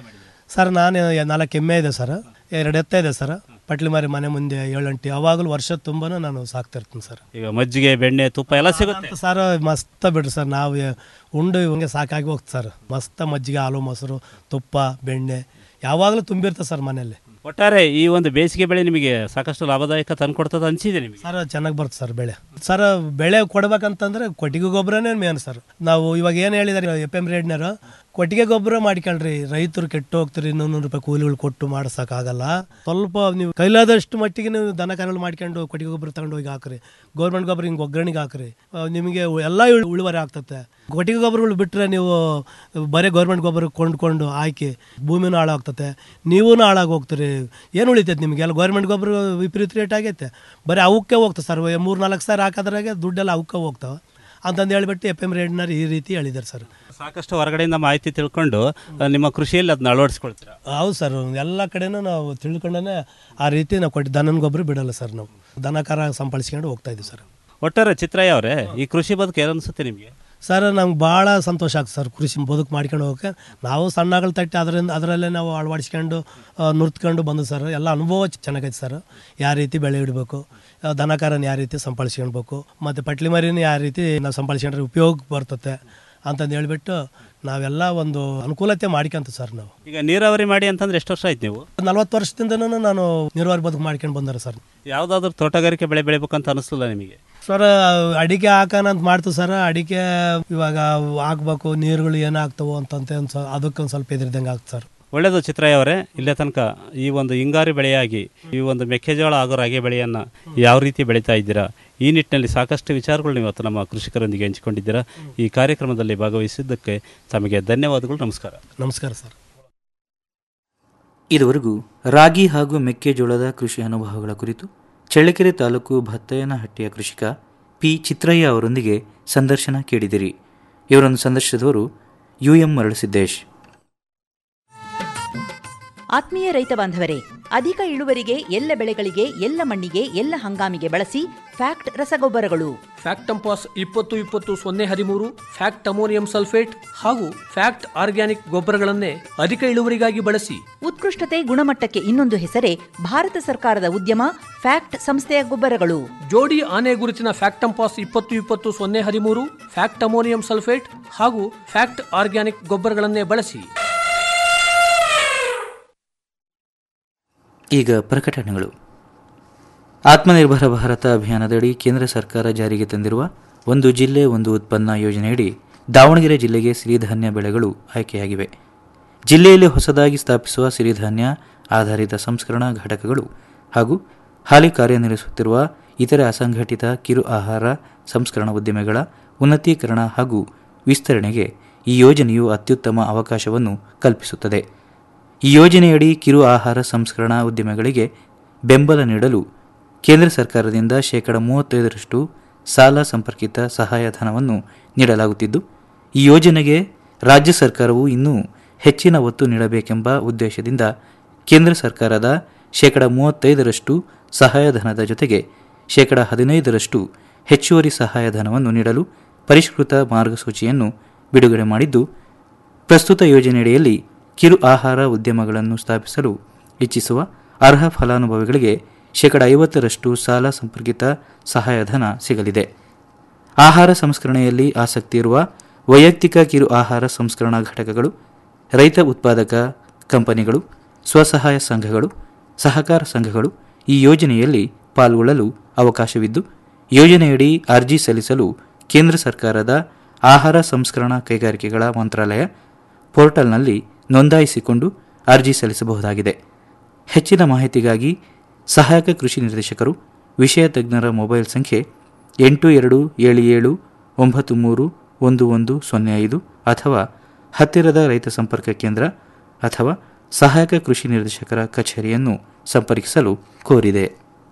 ಸರ್ ನಾನು ನಾಲ್ಕು ಎಮ್ಮೆ ಇದೆ ಸರ್ ಎರಡು ಎತ್ತ ಇದೆ ಸರ್ ಪಟ್ಲಿ ಮಾರಿ ಮನೆ ಮುಂದೆ ಏಳೆಂಟು ಯಾವಾಗಲೂ ವರ್ಷ ತುಂಬಾನು ನಾನು ಸಾಕ್ತಾ ಇರ್ತೀನಿ ಸರ್ ಈಗ ಮಜ್ಜಿಗೆ ಬೆಣ್ಣೆ ತುಪ್ಪ ಎಲ್ಲ ಸಿಗುತ್ತೆ ಸರ್ ಮಸ್ತ ಬಿಡ್ರಿ ಸರ್ ನಾವು ಉಂಡು ಇವಂಗೆ ಸಾಕಾಗಿ ಹೋಗ್ತು ಸರ್ ಮಸ್ತ ಮಜ್ಜಿಗೆ ಹಾಲು ಮೊಸರು ತುಪ್ಪ ಬೆಣ್ಣೆ ಯಾವಾಗಲೂ ತುಂಬಿರ್ತದೆ ಸರ್ ಮನೆಯಲ್ಲಿ ಒಟ್ಟಾರೆ ಈ ಒಂದು ಬೇಸಿಗೆ ಬೆಳೆ ನಿಮಗೆ ಸಾಕಷ್ಟು ಲಾಭದಾಯಕ ತಂದ್ಕೊಡ್ತದ ಅನ್ಸಿದೆ ನಿಮಗೆ ಸರ್ ಚೆನ್ನಾಗಿ ಬರ್ತದೆ ಸರ್ ಬೆಳೆ ಸರ್ ಬೆಳೆ ಕೊಡ್ಬೇಕಂತಂದ್ರೆ ಕೊಟ್ಟಿಗೆ ಗೊಬ್ಬರನೇ ಮೇನ್ ಸರ್ ನಾವು ಇವಾಗ ಏನು ಹೇಳಿದಾರೆ ಎಫ್ ಎಮ್ ರೇಡ್ನರು ಕೊಟ್ಟಿಗೆ ಗೊಬ್ಬರ ಮಾಡ್ಕೊಳ್ರಿ ರೈತರು ಕೆಟ್ಟು ಹೋಗ್ತಾರೆ ಇನ್ನೂರು ನೂರು ರೂಪಾಯಿ ಕೂಲಿಗಳು ಕೊಟ್ಟು ಮಾಡ್ಸಕ್ಕಾಗಲ್ಲ ಸ್ವಲ್ಪ ನೀವು ಕೈಲಾದಷ್ಟು ಮಟ್ಟಿಗೆ ನೀವು ದನ ಕರಳು ಮಾಡ್ಕೊಂಡು ಕೊಟ್ಟಿಗೆ ಗೊಬ್ಬರ ತಗೊಂಡು ಹೋಗಿ ಹಾಕ್ರಿ ಗೌರ್ಮೆಂಟ್ ಗೊಬ್ಬರ ಹಿಂಗೆ ಒಗ್ಗರಣೆಗೆ ಹಾಕ್ರಿ ಆ, ನಿಮಗೆ ಎಲ್ಲ ಇಳು- ಇಳುವರಿ ಆಗ್ತತೆ ಕೊಟ್ಟಿಗೆ ಗೊಬ್ಬರಗಳು ಬಿಟ್ಟರೆ ನೀವು ಬರೀ ಗೌರ್ಮೆಂಟ್ ಗೊಬ್ಬರ ಕೊಂಡ್ಕೊಂಡು ಹಾಕಿ ಭೂಮಿನೂ ಹಾಳಾಗ್ತತೆ ನೀವೂ ಹಾಳಾಗಿ ಹೋಗ್ತೀರಿ ಏನು ಉಳಿತೈತೆ ನಿಮಗೆ ಎಲ್ಲ ಗೌರ್ಮೆಂಟ್ ಗೊಬ್ಬರ ವಿಪರೀತ ರೇಟ್ ಆಗೈತೆ ಬರೀ ಅವಕ್ಕೆ ಹೋಗ್ತದೆ ಸರ್ ಮೂರು ನಾಲ್ಕು ಸಾವಿರ ಹಾಕೋದ್ರಾಗೆ ದುಡ್ಡೆಲ್ಲ ಅವಕ್ಕೆ ಹೋಗ್ತಾವೆ ಅಂತಂದು ಹೇಳ್ಬಿಟ್ಟು ಎಫ್ ಎಮ್ ರೇಡ್ನರ್ ಈ ರೀತಿ ಹೇಳಿದ್ದಾರೆ ಸರ್ ಸಾಕಷ್ಟು ಹೊರಗಡೆಯಿಂದ ಮಾಹಿತಿ ತಿಳ್ಕೊಂಡು ಆ, ನಿಮ್ಮ ಕೃಷಿಯಲ್ಲಿ ಅದನ್ನ ಅಳವಡಿಸ್ಕೊಳ್ತೀರಾ ಹೌದು ಸರ್ ಎಲ್ಲ ಕಡೆನೂ ನಾವು ತಿಳ್ಕೊಂಡೇ ಆ ರೀತಿ ನಾವು ಕೊಟ್ಟು ದನನ ಗೊಬ್ಬರ ಬಿಡಲ್ಲ ಸರ್ ನಾವು ದನ ಕರ ಸಂಪಾದಿಸ್ಕೊಂಡು ಹೋಗ್ತಾ ಇದ್ದೀವಿ ಸರ್ ಒಟ್ಟಾರೆ ಚಿತ್ರಯ್ಯ ಅವರೇ ಈ ಕೃಷಿ ಬದುಕು ಏನನ್ಸುತ್ತೆ ನಿಮಗೆ ಸರ್ ನಮ್ಗೆ ಭಾಳ ಸಂತೋಷ ಆಗ್ತದೆ ಸರ್ ಕೃಷಿ ಬದುಕು ಮಾಡ್ಕೊಂಡು ಹೋಗೋಕೆ ನಾವು ಸಣ್ಣಗಳು ತಟ್ಟಿ ಅದರಿಂದ ಅದರಲ್ಲೇ ನಾವು ಅಳವಡಿಸ್ಕೊಂಡು ಆ, ನುರ್ತ್ಕೊಂಡು ಬಂದು ಸರ್ ಎಲ್ಲ ಅನುಭವ ಚೆನ್ನಾಗೈತೆ ಸರ್ ಯಾವ ರೀತಿ ಬೆಳೆ ಇಡಬೇಕು ದನಕರನ ಯಾವ ರೀತಿ ಸಂಪಾದಿಸ್ಕೊಳ್ಬೇಕು ಮತ್ತು ಪಟ್ಲಿ ಮರಿನ ಯಾವ ರೀತಿ ನಾವು ಸಂಪಾದಿಸ್ಕೊಂಡ್ರೆ ಉಪಯೋಗ ಬರ್ತತೆ ಅಂತಂದು ಹೇಳ್ಬಿಟ್ಟು ನಾವೆಲ್ಲ ಒಂದು ಅನುಕೂಲತೆ ಮಾಡ್ಕೊಂತ ಸರ್ ನಾವು ಈಗ ನೀರಾವರಿ ಮಾಡಿ ಅಂತಂದ್ರೆ ಎಷ್ಟು ವರ್ಷ ಆಯ್ತು ನೀವು ನಲ್ವತ್ತು ವರ್ಷದಿಂದನೂ ನಾನು ನಿರ್ವಾರ ಬದುಕು ಮಾಡ್ಕೊಂಡು ಬಂದಾರೆ ಸರ್ ಯಾವುದಾದ್ರೂ ತೋಟಗಾರಿಕೆ ಬೆಳೆ ಬೆಳಿಬೇಕಂತ ಅನಿಸ್ತಿಲ್ಲ ನಿಮಗೆ ಸರ್ ಅಡಿಕೆ ಹಾಕೋಣ ಅಂತ ಮಾಡ್ತು ಸರ್ ಅಡಿಕೆ ಇವಾಗ ಹಾಕ್ಬೇಕು ನೀರುಗಳು ಏನಾಗ್ತವೋ ಅಂತಂತೆ ಒಂದು ಸ್ವ- ಅದಕ್ಕೊಂದು ಸ್ವಲ್ಪ ಎದುರಿದಂಗೆ ಆಗ್ತದೆ ಸರ್ ಒಳ್ಳೆಯದು ಚಿತ್ರಯ್ಯ ಅವರೇ ಇಲ್ಲೇ ತನಕ ಈ ಒಂದು ಹಿಂಗಾರಿ ಬೆಳೆಯಾಗಿ ಈ ಒಂದು ಮೆಕ್ಕೆಜೋಳ ಹಾಗೂ ರಾಗಿ ಬೆಳೆಯನ್ನು ಯಾವ ರೀತಿ ಬೆಳೀತಾ ಇದ್ದೀರಾ ಈ ನಿಟ್ಟಿನಲ್ಲಿ ಸಾಕಷ್ಟು ವಿಚಾರಗಳು ಇವತ್ತು ನಮ್ಮ ಕೃಷಿಕರೊಂದಿಗೆ ಹಂಚಿಕೊಂಡಿದ್ದೀರಾ ಈ ಕಾರ್ಯಕ್ರಮದಲ್ಲಿ ಭಾಗವಹಿಸಿದ್ದಕ್ಕೆ ತಮಗೆ ಧನ್ಯವಾದಗಳು ನಮಸ್ಕಾರ ನಮಸ್ಕಾರ ಸರ್ ಇದುವರೆಗೂ ರಾಗಿ ಹಾಗೂ ಮೆಕ್ಕೆಜೋಳದ ಕೃಷಿ ಅನುಭವಗಳ ಕುರಿತು ಚಳ್ಳಕೆರೆ ತಾಲೂಕು ಭತ್ತಯ್ಯನಹಟ್ಟಿಯ ಕೃಷಿಕ ಪಿ ಚಿತ್ರಯ್ಯ ಅವರೊಂದಿಗೆ ಸಂದರ್ಶನ ಕೇಳಿದಿರಿ ಇವರನ್ನು ಸಂದರ್ಶಿಸಿದವರು ಯು ಎಂ ಮರಳಸಿದ್ದೇಶ್ ಆತ್ಮೀಯ ರೈತ ಬಾಂಧವರೇ ಅಧಿಕ ಇಳುವರಿಗೆ ಎಲ್ಲ ಬೆಳೆಗಳಿಗೆ ಎಲ್ಲ ಮಣ್ಣಿಗೆ ಎಲ್ಲ ಹಂಗಾಮಿಗೆ ಬಳಸಿ ಫ್ಯಾಕ್ಟ್ ರಸಗೊಬ್ಬರಗಳು ಫ್ಯಾಕ್ಟ್ ಟಂಪಾಸ್ ಇಪ್ಪತ್ತು ಇಪ್ಪತ್ತು ಸೊನ್ನೆ ಹದಿಮೂರು ಫ್ಯಾಕ್ಟ್ ಅಮೋನಿಯಂ ಸಲ್ಫೇಟ್ ಹಾಗೂ ಫ್ಯಾಕ್ಟ್ ಆರ್ಗ್ಯಾನಿಕ್ ಗೊಬ್ಬರಗಳನ್ನೇ ಅಧಿಕ ಇಳುವರಿಗಾಗಿ ಬಳಸಿ ಉತ್ಕೃಷ್ಟತೆ ಗುಣಮಟ್ಟಕ್ಕೆ ಇನ್ನೊಂದು ಹೆಸರೇ ಭಾರತ ಸರ್ಕಾರದ ಉದ್ಯಮ ಫ್ಯಾಕ್ಟ್ ಸಂಸ್ಥೆಯ ಗೊಬ್ಬರಗಳು ಜೋಡಿ ಆನೆ ಗುರುತಿನ ಫ್ಯಾಕ್ಟ್ ಟಂಪಾಸ್ ಇಪ್ಪತ್ತು ಇಪ್ಪತ್ತು ಸೊನ್ನೆ ಹದಿಮೂರು ಫ್ಯಾಕ್ಟ್ ಅಮೋನಿಯಂ ಸಲ್ಫೇಟ್ ಹಾಗೂ ಫ್ಯಾಕ್ಟ್ ಆರ್ಗ್ಯಾನಿಕ್ ಗೊಬ್ಬರಗಳನ್ನೇ ಬಳಸಿ ಈಗ ಪ್ರಕಟಣೆಗಳು ಆತ್ಮನಿರ್ಭರ ಭಾರತ ಅಭಿಯಾನದಡಿ ಕೇಂದ್ರ ಸರ್ಕಾರ ಜಾರಿಗೆ ತಂದಿರುವ ಒಂದು ಜಿಲ್ಲೆ ಒಂದು ಉತ್ಪನ್ನ ಯೋಜನೆಯಡಿ ದಾವಣಗೆರೆ ಜಿಲ್ಲೆಗೆ ಸಿರಿಧಾನ್ಯ ಬೆಳೆಗಳು ಆಯ್ಕೆಯಾಗಿವೆ ಜಿಲ್ಲೆಯಲ್ಲಿ ಹೊಸದಾಗಿ ಸ್ಥಾಪಿಸುವ ಸಿರಿಧಾನ್ಯ ಆಧಾರಿತ ಸಂಸ್ಕರಣಾ ಘಟಕಗಳು ಹಾಗೂ ಹಾಲಿ ಕಾರ್ಯನಿರ್ವಹಿಸುತ್ತಿರುವ ಇತರೆ ಅಸಂಘಟಿತ ಕಿರು ಆಹಾರ ಸಂಸ್ಕರಣಾ ಉದ್ದಿಮೆಗಳ ಉನ್ನತೀಕರಣ ಹಾಗೂ ವಿಸ್ತರಣೆಗೆ ಈ ಯೋಜನೆಯು ಅತ್ಯುತ್ತಮ ಅವಕಾಶವನ್ನು ಕಲ್ಪಿಸುತ್ತದೆ ಈ ಯೋಜನೆಯಡಿ ಕಿರು ಆಹಾರ ಸಂಸ್ಕರಣಾ ಉದ್ದಿಮೆಗಳಿಗೆ ಬೆಂಬಲ ನೀಡಲು ಕೇಂದ್ರ ಸರ್ಕಾರದಿಂದ ಶೇಕಡ ಮೂವತ್ತೈದರಷ್ಟು ಸಾಲ ಸಂಪರ್ಕಿತ ಸಹಾಯಧನವನ್ನು ನೀಡಲಾಗುತ್ತಿದ್ದು ಈ ಯೋಜನೆಗೆ ರಾಜ್ಯ ಸರ್ಕಾರವು ಇನ್ನೂ ಹೆಚ್ಚಿನ ಒತ್ತು ನೀಡಬೇಕೆಂಬ ಉದ್ದೇಶದಿಂದ ಕೇಂದ್ರ ಸರ್ಕಾರದ ಶೇಕಡ ಮೂವತ್ತೈದರಷ್ಟು ಸಹಾಯಧನದ ಜೊತೆಗೆ ಶೇಕಡ ಹದಿನೈದರಷ್ಟು ಹೆಚ್ಚುವರಿ ಸಹಾಯಧನವನ್ನು ನೀಡಲು ಪರಿಷ್ಕೃತ ಮಾರ್ಗಸೂಚಿಯನ್ನು ಬಿಡುಗಡೆ ಮಾಡಿದ್ದು ಪ್ರಸ್ತುತ ಯೋಜನೆಯಡಿಯಲ್ಲಿ ಕಿರು ಆಹಾರ ಉದ್ಯಮಗಳನ್ನು ಸ್ಥಾಪಿಸಲು ಇಚ್ಛಿಸುವ ಅರ್ಹ ಫಲಾನುಭವಿಗಳಿಗೆ ಶೇಕಡ ಐವತ್ತರಷ್ಟು ಸಾಲ ಸಂಪರ್ಕಿತ ಸಹಾಯಧನ ಸಿಗಲಿದೆ ಆಹಾರ ಸಂಸ್ಕರಣೆಯಲ್ಲಿ ಆಸಕ್ತಿ ಇರುವ ವೈಯಕ್ತಿಕ ಕಿರು ಆಹಾರ ಸಂಸ್ಕರಣಾ ಘಟಕಗಳು ರೈತ ಉತ್ಪಾದಕ ಕಂಪನಿಗಳು ಸ್ವಸಹಾಯ ಸಂಘಗಳು ಸಹಕಾರ ಸಂಘಗಳು ಈ ಯೋಜನೆಯಲ್ಲಿ ಪಾಲ್ಗೊಳ್ಳಲು ಅವಕಾಶವಿದ್ದು ಯೋಜನೆಯಡಿ ಅರ್ಜಿ ಸಲ್ಲಿಸಲು ಕೇಂದ್ರ ಸರ್ಕಾರದ ಆಹಾರ ಸಂಸ್ಕರಣಾ ಕೈಗಾರಿಕೆಗಳ ಮಂತ್ರಾಲಯ ಪೋರ್ಟಲ್ನಲ್ಲಿ ನೋಂದಾಯಿಸಿಕೊಂಡು ಅರ್ಜಿ ಸಲ್ಲಿಸಬಹುದಾಗಿದೆ ಹೆಚ್ಚಿನ ಮಾಹಿತಿಗಾಗಿ ಸಹಾಯಕ ಕೃಷಿ ನಿರ್ದೇಶಕರು ವಿಷಯ ತಜ್ಞರ ಮೊಬೈಲ್ ಸಂಖ್ಯೆ ಎಂಟು ಎರಡು ಏಳು ಏಳು ಒಂಬತ್ತು ಮೂರು ಒಂದು ಒಂದು ಸೊನ್ನೆ ಐದು ಅಥವಾ ಹತ್ತಿರದ ರೈತ ಸಂಪರ್ಕ ಕೇಂದ್ರ ಅಥವಾ ಸಹಾಯಕ ಕೃಷಿ ನಿರ್ದೇಶಕರ ಕಚೇರಿಯನ್ನು ಸಂಪರ್ಕಿಸಲು ಕೋರಿದೆ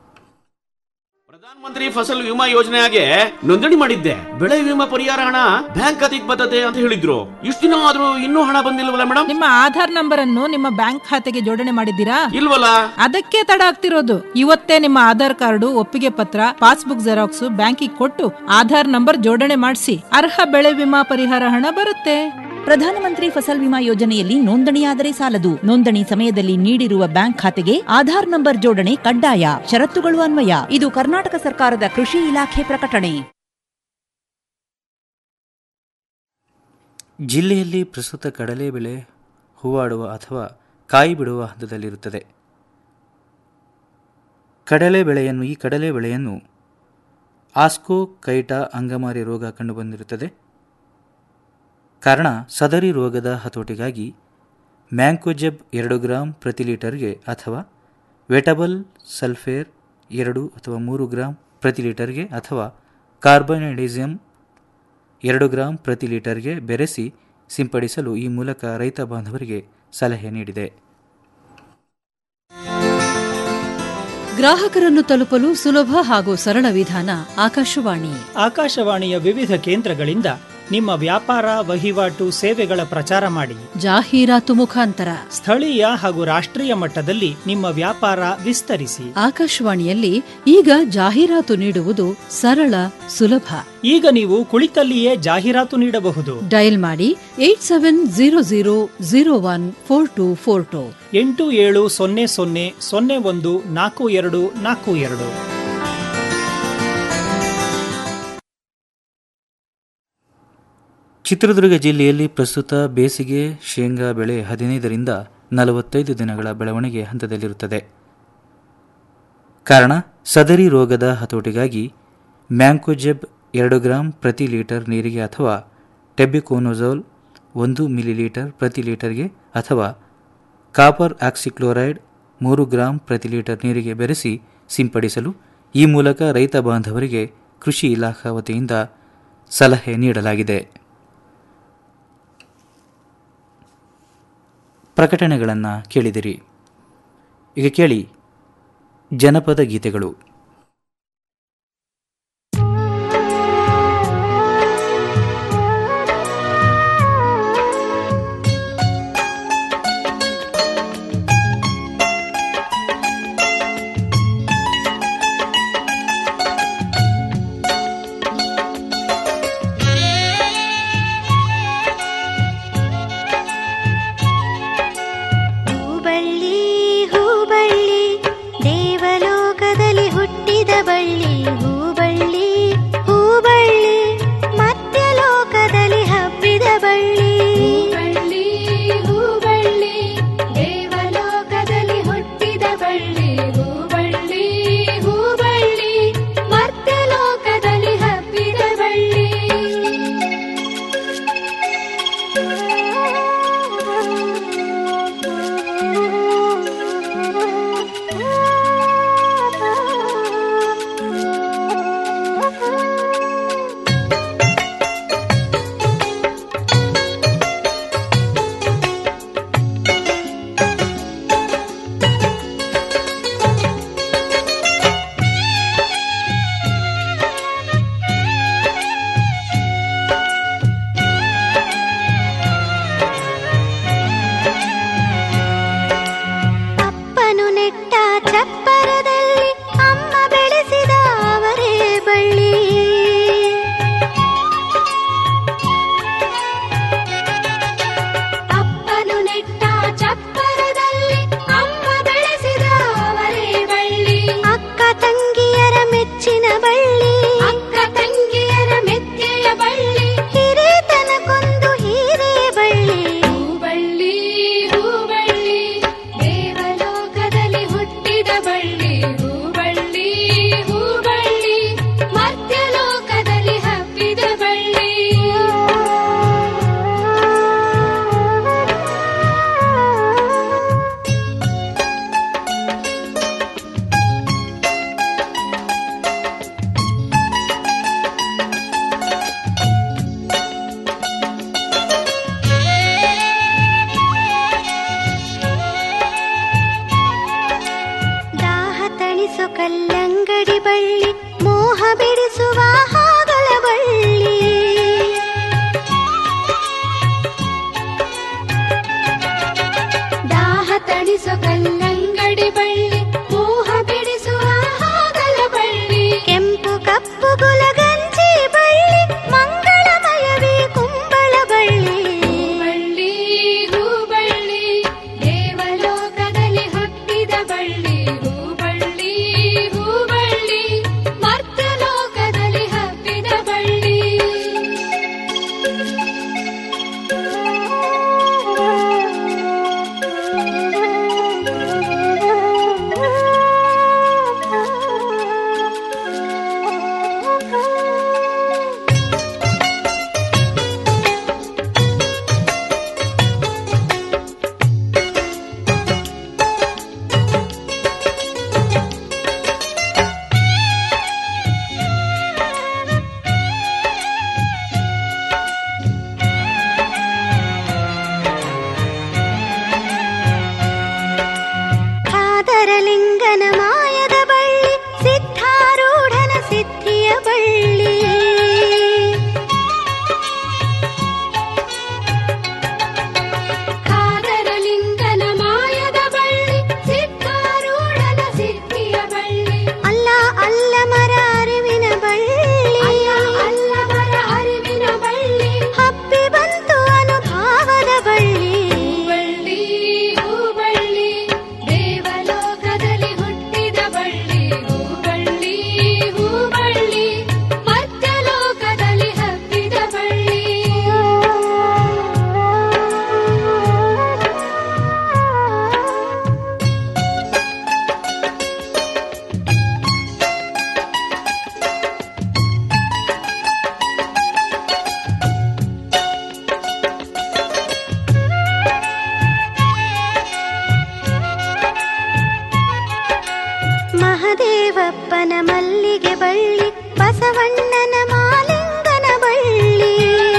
ಮಂತ್ರಿ ಫಸಲ್ ವಿಮಾ ಯೋಜನೆಗೆ ನೋಂದಣಿ ಮಾಡಿದ್ದೆ ಬೆಳೆ ವಿಮಾ ಪರಿಹಾರ ಹಣ ಬ್ಯಾಂಕ್ ಖಾತೆಗೆ ಬರ್ತದೆ ಅಂತ ಹೇಳಿದ್ರು ಇಷ್ಟು ದಿನ ಆದ್ರೂ ಇನ್ನೂ ಹಣ ಬಂದಿಲ್ವಲ್ಲ ಮೇಡಮ್ ನಿಮ್ಮ ಆಧಾರ್ ನಂಬರ್ ಅನ್ನು ನಿಮ್ಮ ಬ್ಯಾಂಕ್ ಖಾತೆಗೆ ಜೋಡಣೆ ಮಾಡಿದ್ದೀರಾ ಇಲ್ವಲ್ಲ ಅದಕ್ಕೆ ತಡ ಆಗ್ತಿರೋದು ಇವತ್ತೇ ನಿಮ್ಮ ಆಧಾರ್ ಕಾರ್ಡು ಒಪ್ಪಿಗೆ ಪತ್ರ ಪಾಸ್ಬುಕ್ ಜೆರಾಕ್ಸ್ ಬ್ಯಾಂಕಿಗೆ ಕೊಟ್ಟು ಆಧಾರ್ ನಂಬರ್ ಜೋಡಣೆ ಮಾಡಿಸಿ ಅರ್ಹ ಬೆಳೆ ವಿಮಾ ಪರಿಹಾರ ಹಣ ಬರುತ್ತೆ ಪ್ರಧಾನಮಂತ್ರಿ ಫಸಲ್ ವಿಮಾ ಯೋಜನೆಯಲ್ಲಿ ನೋಂದಣಿಯಾದರೆ ಸಾಲದು ನೋಂದಣಿ ಸಮಯದಲ್ಲಿ ನೀಡಿರುವ ಬ್ಯಾಂಕ್ ಖಾತೆಗೆ ಆಧಾರ್ ನಂಬರ್ ಜೋಡಣೆ ಕಡ್ಡಾಯ ಷರತ್ತುಗಳು ಅನ್ವಯ ಇದು ಕರ್ನಾಟಕ ಸರ್ಕಾರದ ಕೃಷಿ ಇಲಾಖೆ ಪ್ರಕಟಣೆ ಜಿಲ್ಲೆಯಲ್ಲಿ ಪ್ರಸ್ತುತ ಕಡಲೆ ಬೆಳೆ ಹೂವಾಡುವ ಅಥವಾ ಕಾಯಿ ಬಿಡುವ ಹಂತದಲ್ಲಿರುತ್ತದೆ ಕಡಲೆ ಬೆಳೆಯನ್ನು ಈ ಕಡಲೆ ಬೆಳೆಯನ್ನು ಆಸ್ಕೋ ಕೈಟಾ ಅಂಗಮಾರಿ ರೋಗ ಕಂಡುಬಂದಿರುತ್ತದೆ ಕಾರಣ ಸದರಿ ರೋಗದ ಹತೋಟಿಗಾಗಿ ಮ್ಯಾಂಕೋಜೆಬ್ ಎರಡು ಗ್ರಾಂ ಪ್ರತಿ ಲೀಟರ್ಗೆ ಅಥವಾ ವೆಟಬಲ್ ಸಲ್ಫೇರ್ ಎರಡು ಅಥವಾ ಮೂರು ಗ್ರಾಂ ಪ್ರತಿ ಲೀಟರ್ಗೆ ಅಥವಾ ಕಾರ್ಬನೈಡಿಸಿಯಂ ಎರಡು ಗ್ರಾಂ ಪ್ರತಿ ಲೀಟರ್ಗೆ ಬೆರೆಸಿ ಸಿಂಪಡಿಸಲು ಈ ಮೂಲಕ ರೈತ ಬಾಂಧವರಿಗೆ ಸಲಹೆ ನೀಡಿದೆ ಗ್ರಾಹಕರನ್ನು ತಲುಪಲು ಸುಲಭ ಹಾಗೂ ಸರಳ ವಿಧಾನ ಆಕಾಶವಾಣಿ ಆಕಾಶವಾಣಿಯ ವಿವಿಧ ಕೇಂದ್ರಗಳಿಂದ ನಿಮ್ಮ ವ್ಯಾಪಾರ ವಹಿವಾಟು ಸೇವೆಗಳ ಪ್ರಚಾರ ಮಾಡಿ ಜಾಹೀರಾತು ಮುಖಾಂತರ ಸ್ಥಳೀಯ ಹಾಗೂ ರಾಷ್ಟ್ರೀಯ ಮಟ್ಟದಲ್ಲಿ ನಿಮ್ಮ ವ್ಯಾಪಾರ ವಿಸ್ತರಿಸಿ ಆಕಾಶವಾಣಿಯಲ್ಲಿ ಈಗ ಜಾಹೀರಾತು ನೀಡುವುದು ಸರಳ ಸುಲಭ ಈಗ ನೀವು ಕುಳಿತಲ್ಲಿಯೇ ಜಾಹೀರಾತು ನೀಡಬಹುದು ಡಯಲ್ ಮಾಡಿ eight seven zero zero zero one four two four two ಎಂಟು ಏಳು ಸೊನ್ನೆ ಸೊನ್ನೆ ಸೊನ್ನೆ ಒಂದು ನಾಲ್ಕು ಎರಡು ನಾಲ್ಕು ಎರಡು ಚಿತ್ರದುರ್ಗ ಜಿಲ್ಲೆಯಲ್ಲಿ ಪ್ರಸ್ತುತ ಬೇಸಿಗೆ ಶೇಂಗಾ ಬೆಳೆ ಹದಿನೈದರಿಂದ ನಲವತ್ತೈದು ದಿನಗಳ ಬೆಳವಣಿಗೆ ಹಂತದಲ್ಲಿರುತ್ತದೆ ಕಾರಣ ಸದರಿ ರೋಗದ ಹತೋಟಿಗಾಗಿ ಮ್ಯಾಂಕೋಜೆಬ್ ಎರಡು ಗ್ರಾಂ ಪ್ರತಿ ಲೀಟರ್ ನೀರಿಗೆ ಅಥವಾ ಟೆಬಿಕೋನೋಜೋಲ್ ಒಂದು ಮಿಲಿಲೀಟರ್ ಪ್ರತಿ ಲೀಟರ್ಗೆ ಅಥವಾ ಕಾಪರ್ ಆಕ್ಸಿಕ್ಲೋರೈಡ್ ಮೂರು ಗ್ರಾಂ ಪ್ರತಿ ಲೀಟರ್ ನೀರಿಗೆ ಬೆರೆಸಿ ಸಿಂಪಡಿಸಲು ಈ ಮೂಲಕ ರೈತ ಬಾಂಧವರಿಗೆ ಕೃಷಿ ಇಲಾಖಾ ವತಿಯಿಂದ ಸಲಹೆ ನೀಡಲಾಗಿದೆ ಪ್ರಕಟಣೆಗಳನ್ನು ಕೇಳಿದಿರಿ ಈಗ ಕೇಳಿ ಜನಪದ ಗೀತೆಗಳು ಹೂಬಳ್ಳಿ ಹೂಬಳ್ಳಿ ದೇವಲೋಕದಲ್ಲಿ ಹುಟ್ಟಿ ಬಸವಣ್ಣನ ಮಾಲಿಂಗನ ಬಳ್ಳಿ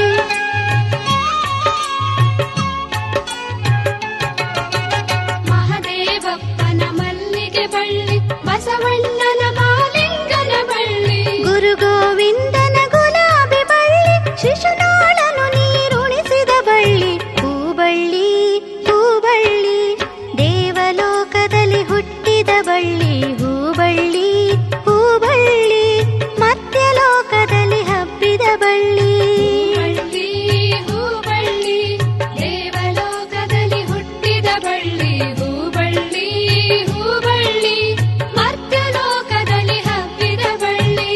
ಮಹದೇವಪ್ಪನ ಮಲ್ಲಿಗೆ ಬಳ್ಳಿ ಬಸವಣ್ಣನ ಮಾಲಿಂಗನ ಬಳ್ಳಿ ಗುರು ಗೋವಿಂದನ ಗುಲಾಬಿ ಬಳ್ಳಿ ಶಿಶುನಾಳನು ನೀರುಣಿಸಿದ ಬಳ್ಳಿ ಹೂಬಳ್ಳಿ ಹೂಬಳ್ಳಿ ದೇವಲೋಕದಲ್ಲಿ ಹುಟ್ಟಿದ ಬಳ್ಳಿ ಹೂಬಳ್ಳಿ ಹೂಬಳ್ಳಿ ಮಧ್ಯಲೋಕದಲ್ಲಿ ಹಬ್ಬಿದ ಬಳ್ಳಿ ಬಳ್ಳಿ ಹೂಬಳ್ಳಿ ದೇವಲೋಕದಲ್ಲಿ ಹುಟ್ಟಿದ ಬಳ್ಳಿ ಹೂಬಳ್ಳಿ ಹೂಬಳ್ಳಿ ಮಧ್ಯಲೋಕದಲ್ಲಿ ಹಬ್ಬಿದ ಬಳ್ಳಿ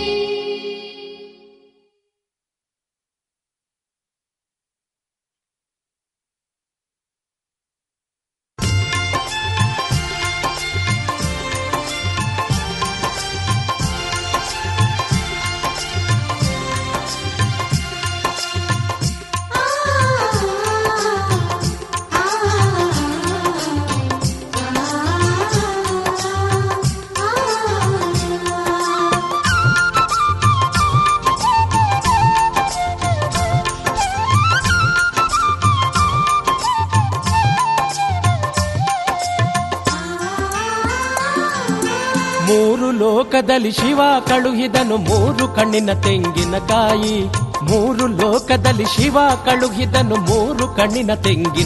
ಮೂರು ಲೋಕದಲ್ಲಿ ಶಿವ ಕಳುಹಿದನು ಮೂರು ಕಣ್ಣಿನ ತೆಂಗಿನಕಾಯಿ ಮೂರು ಲೋಕದಲ್ಲಿ ಶಿವ ಕಳುಹಿದನು ಮೂರು ಕಣ್ಣಿನ ತೆಂಗಿನ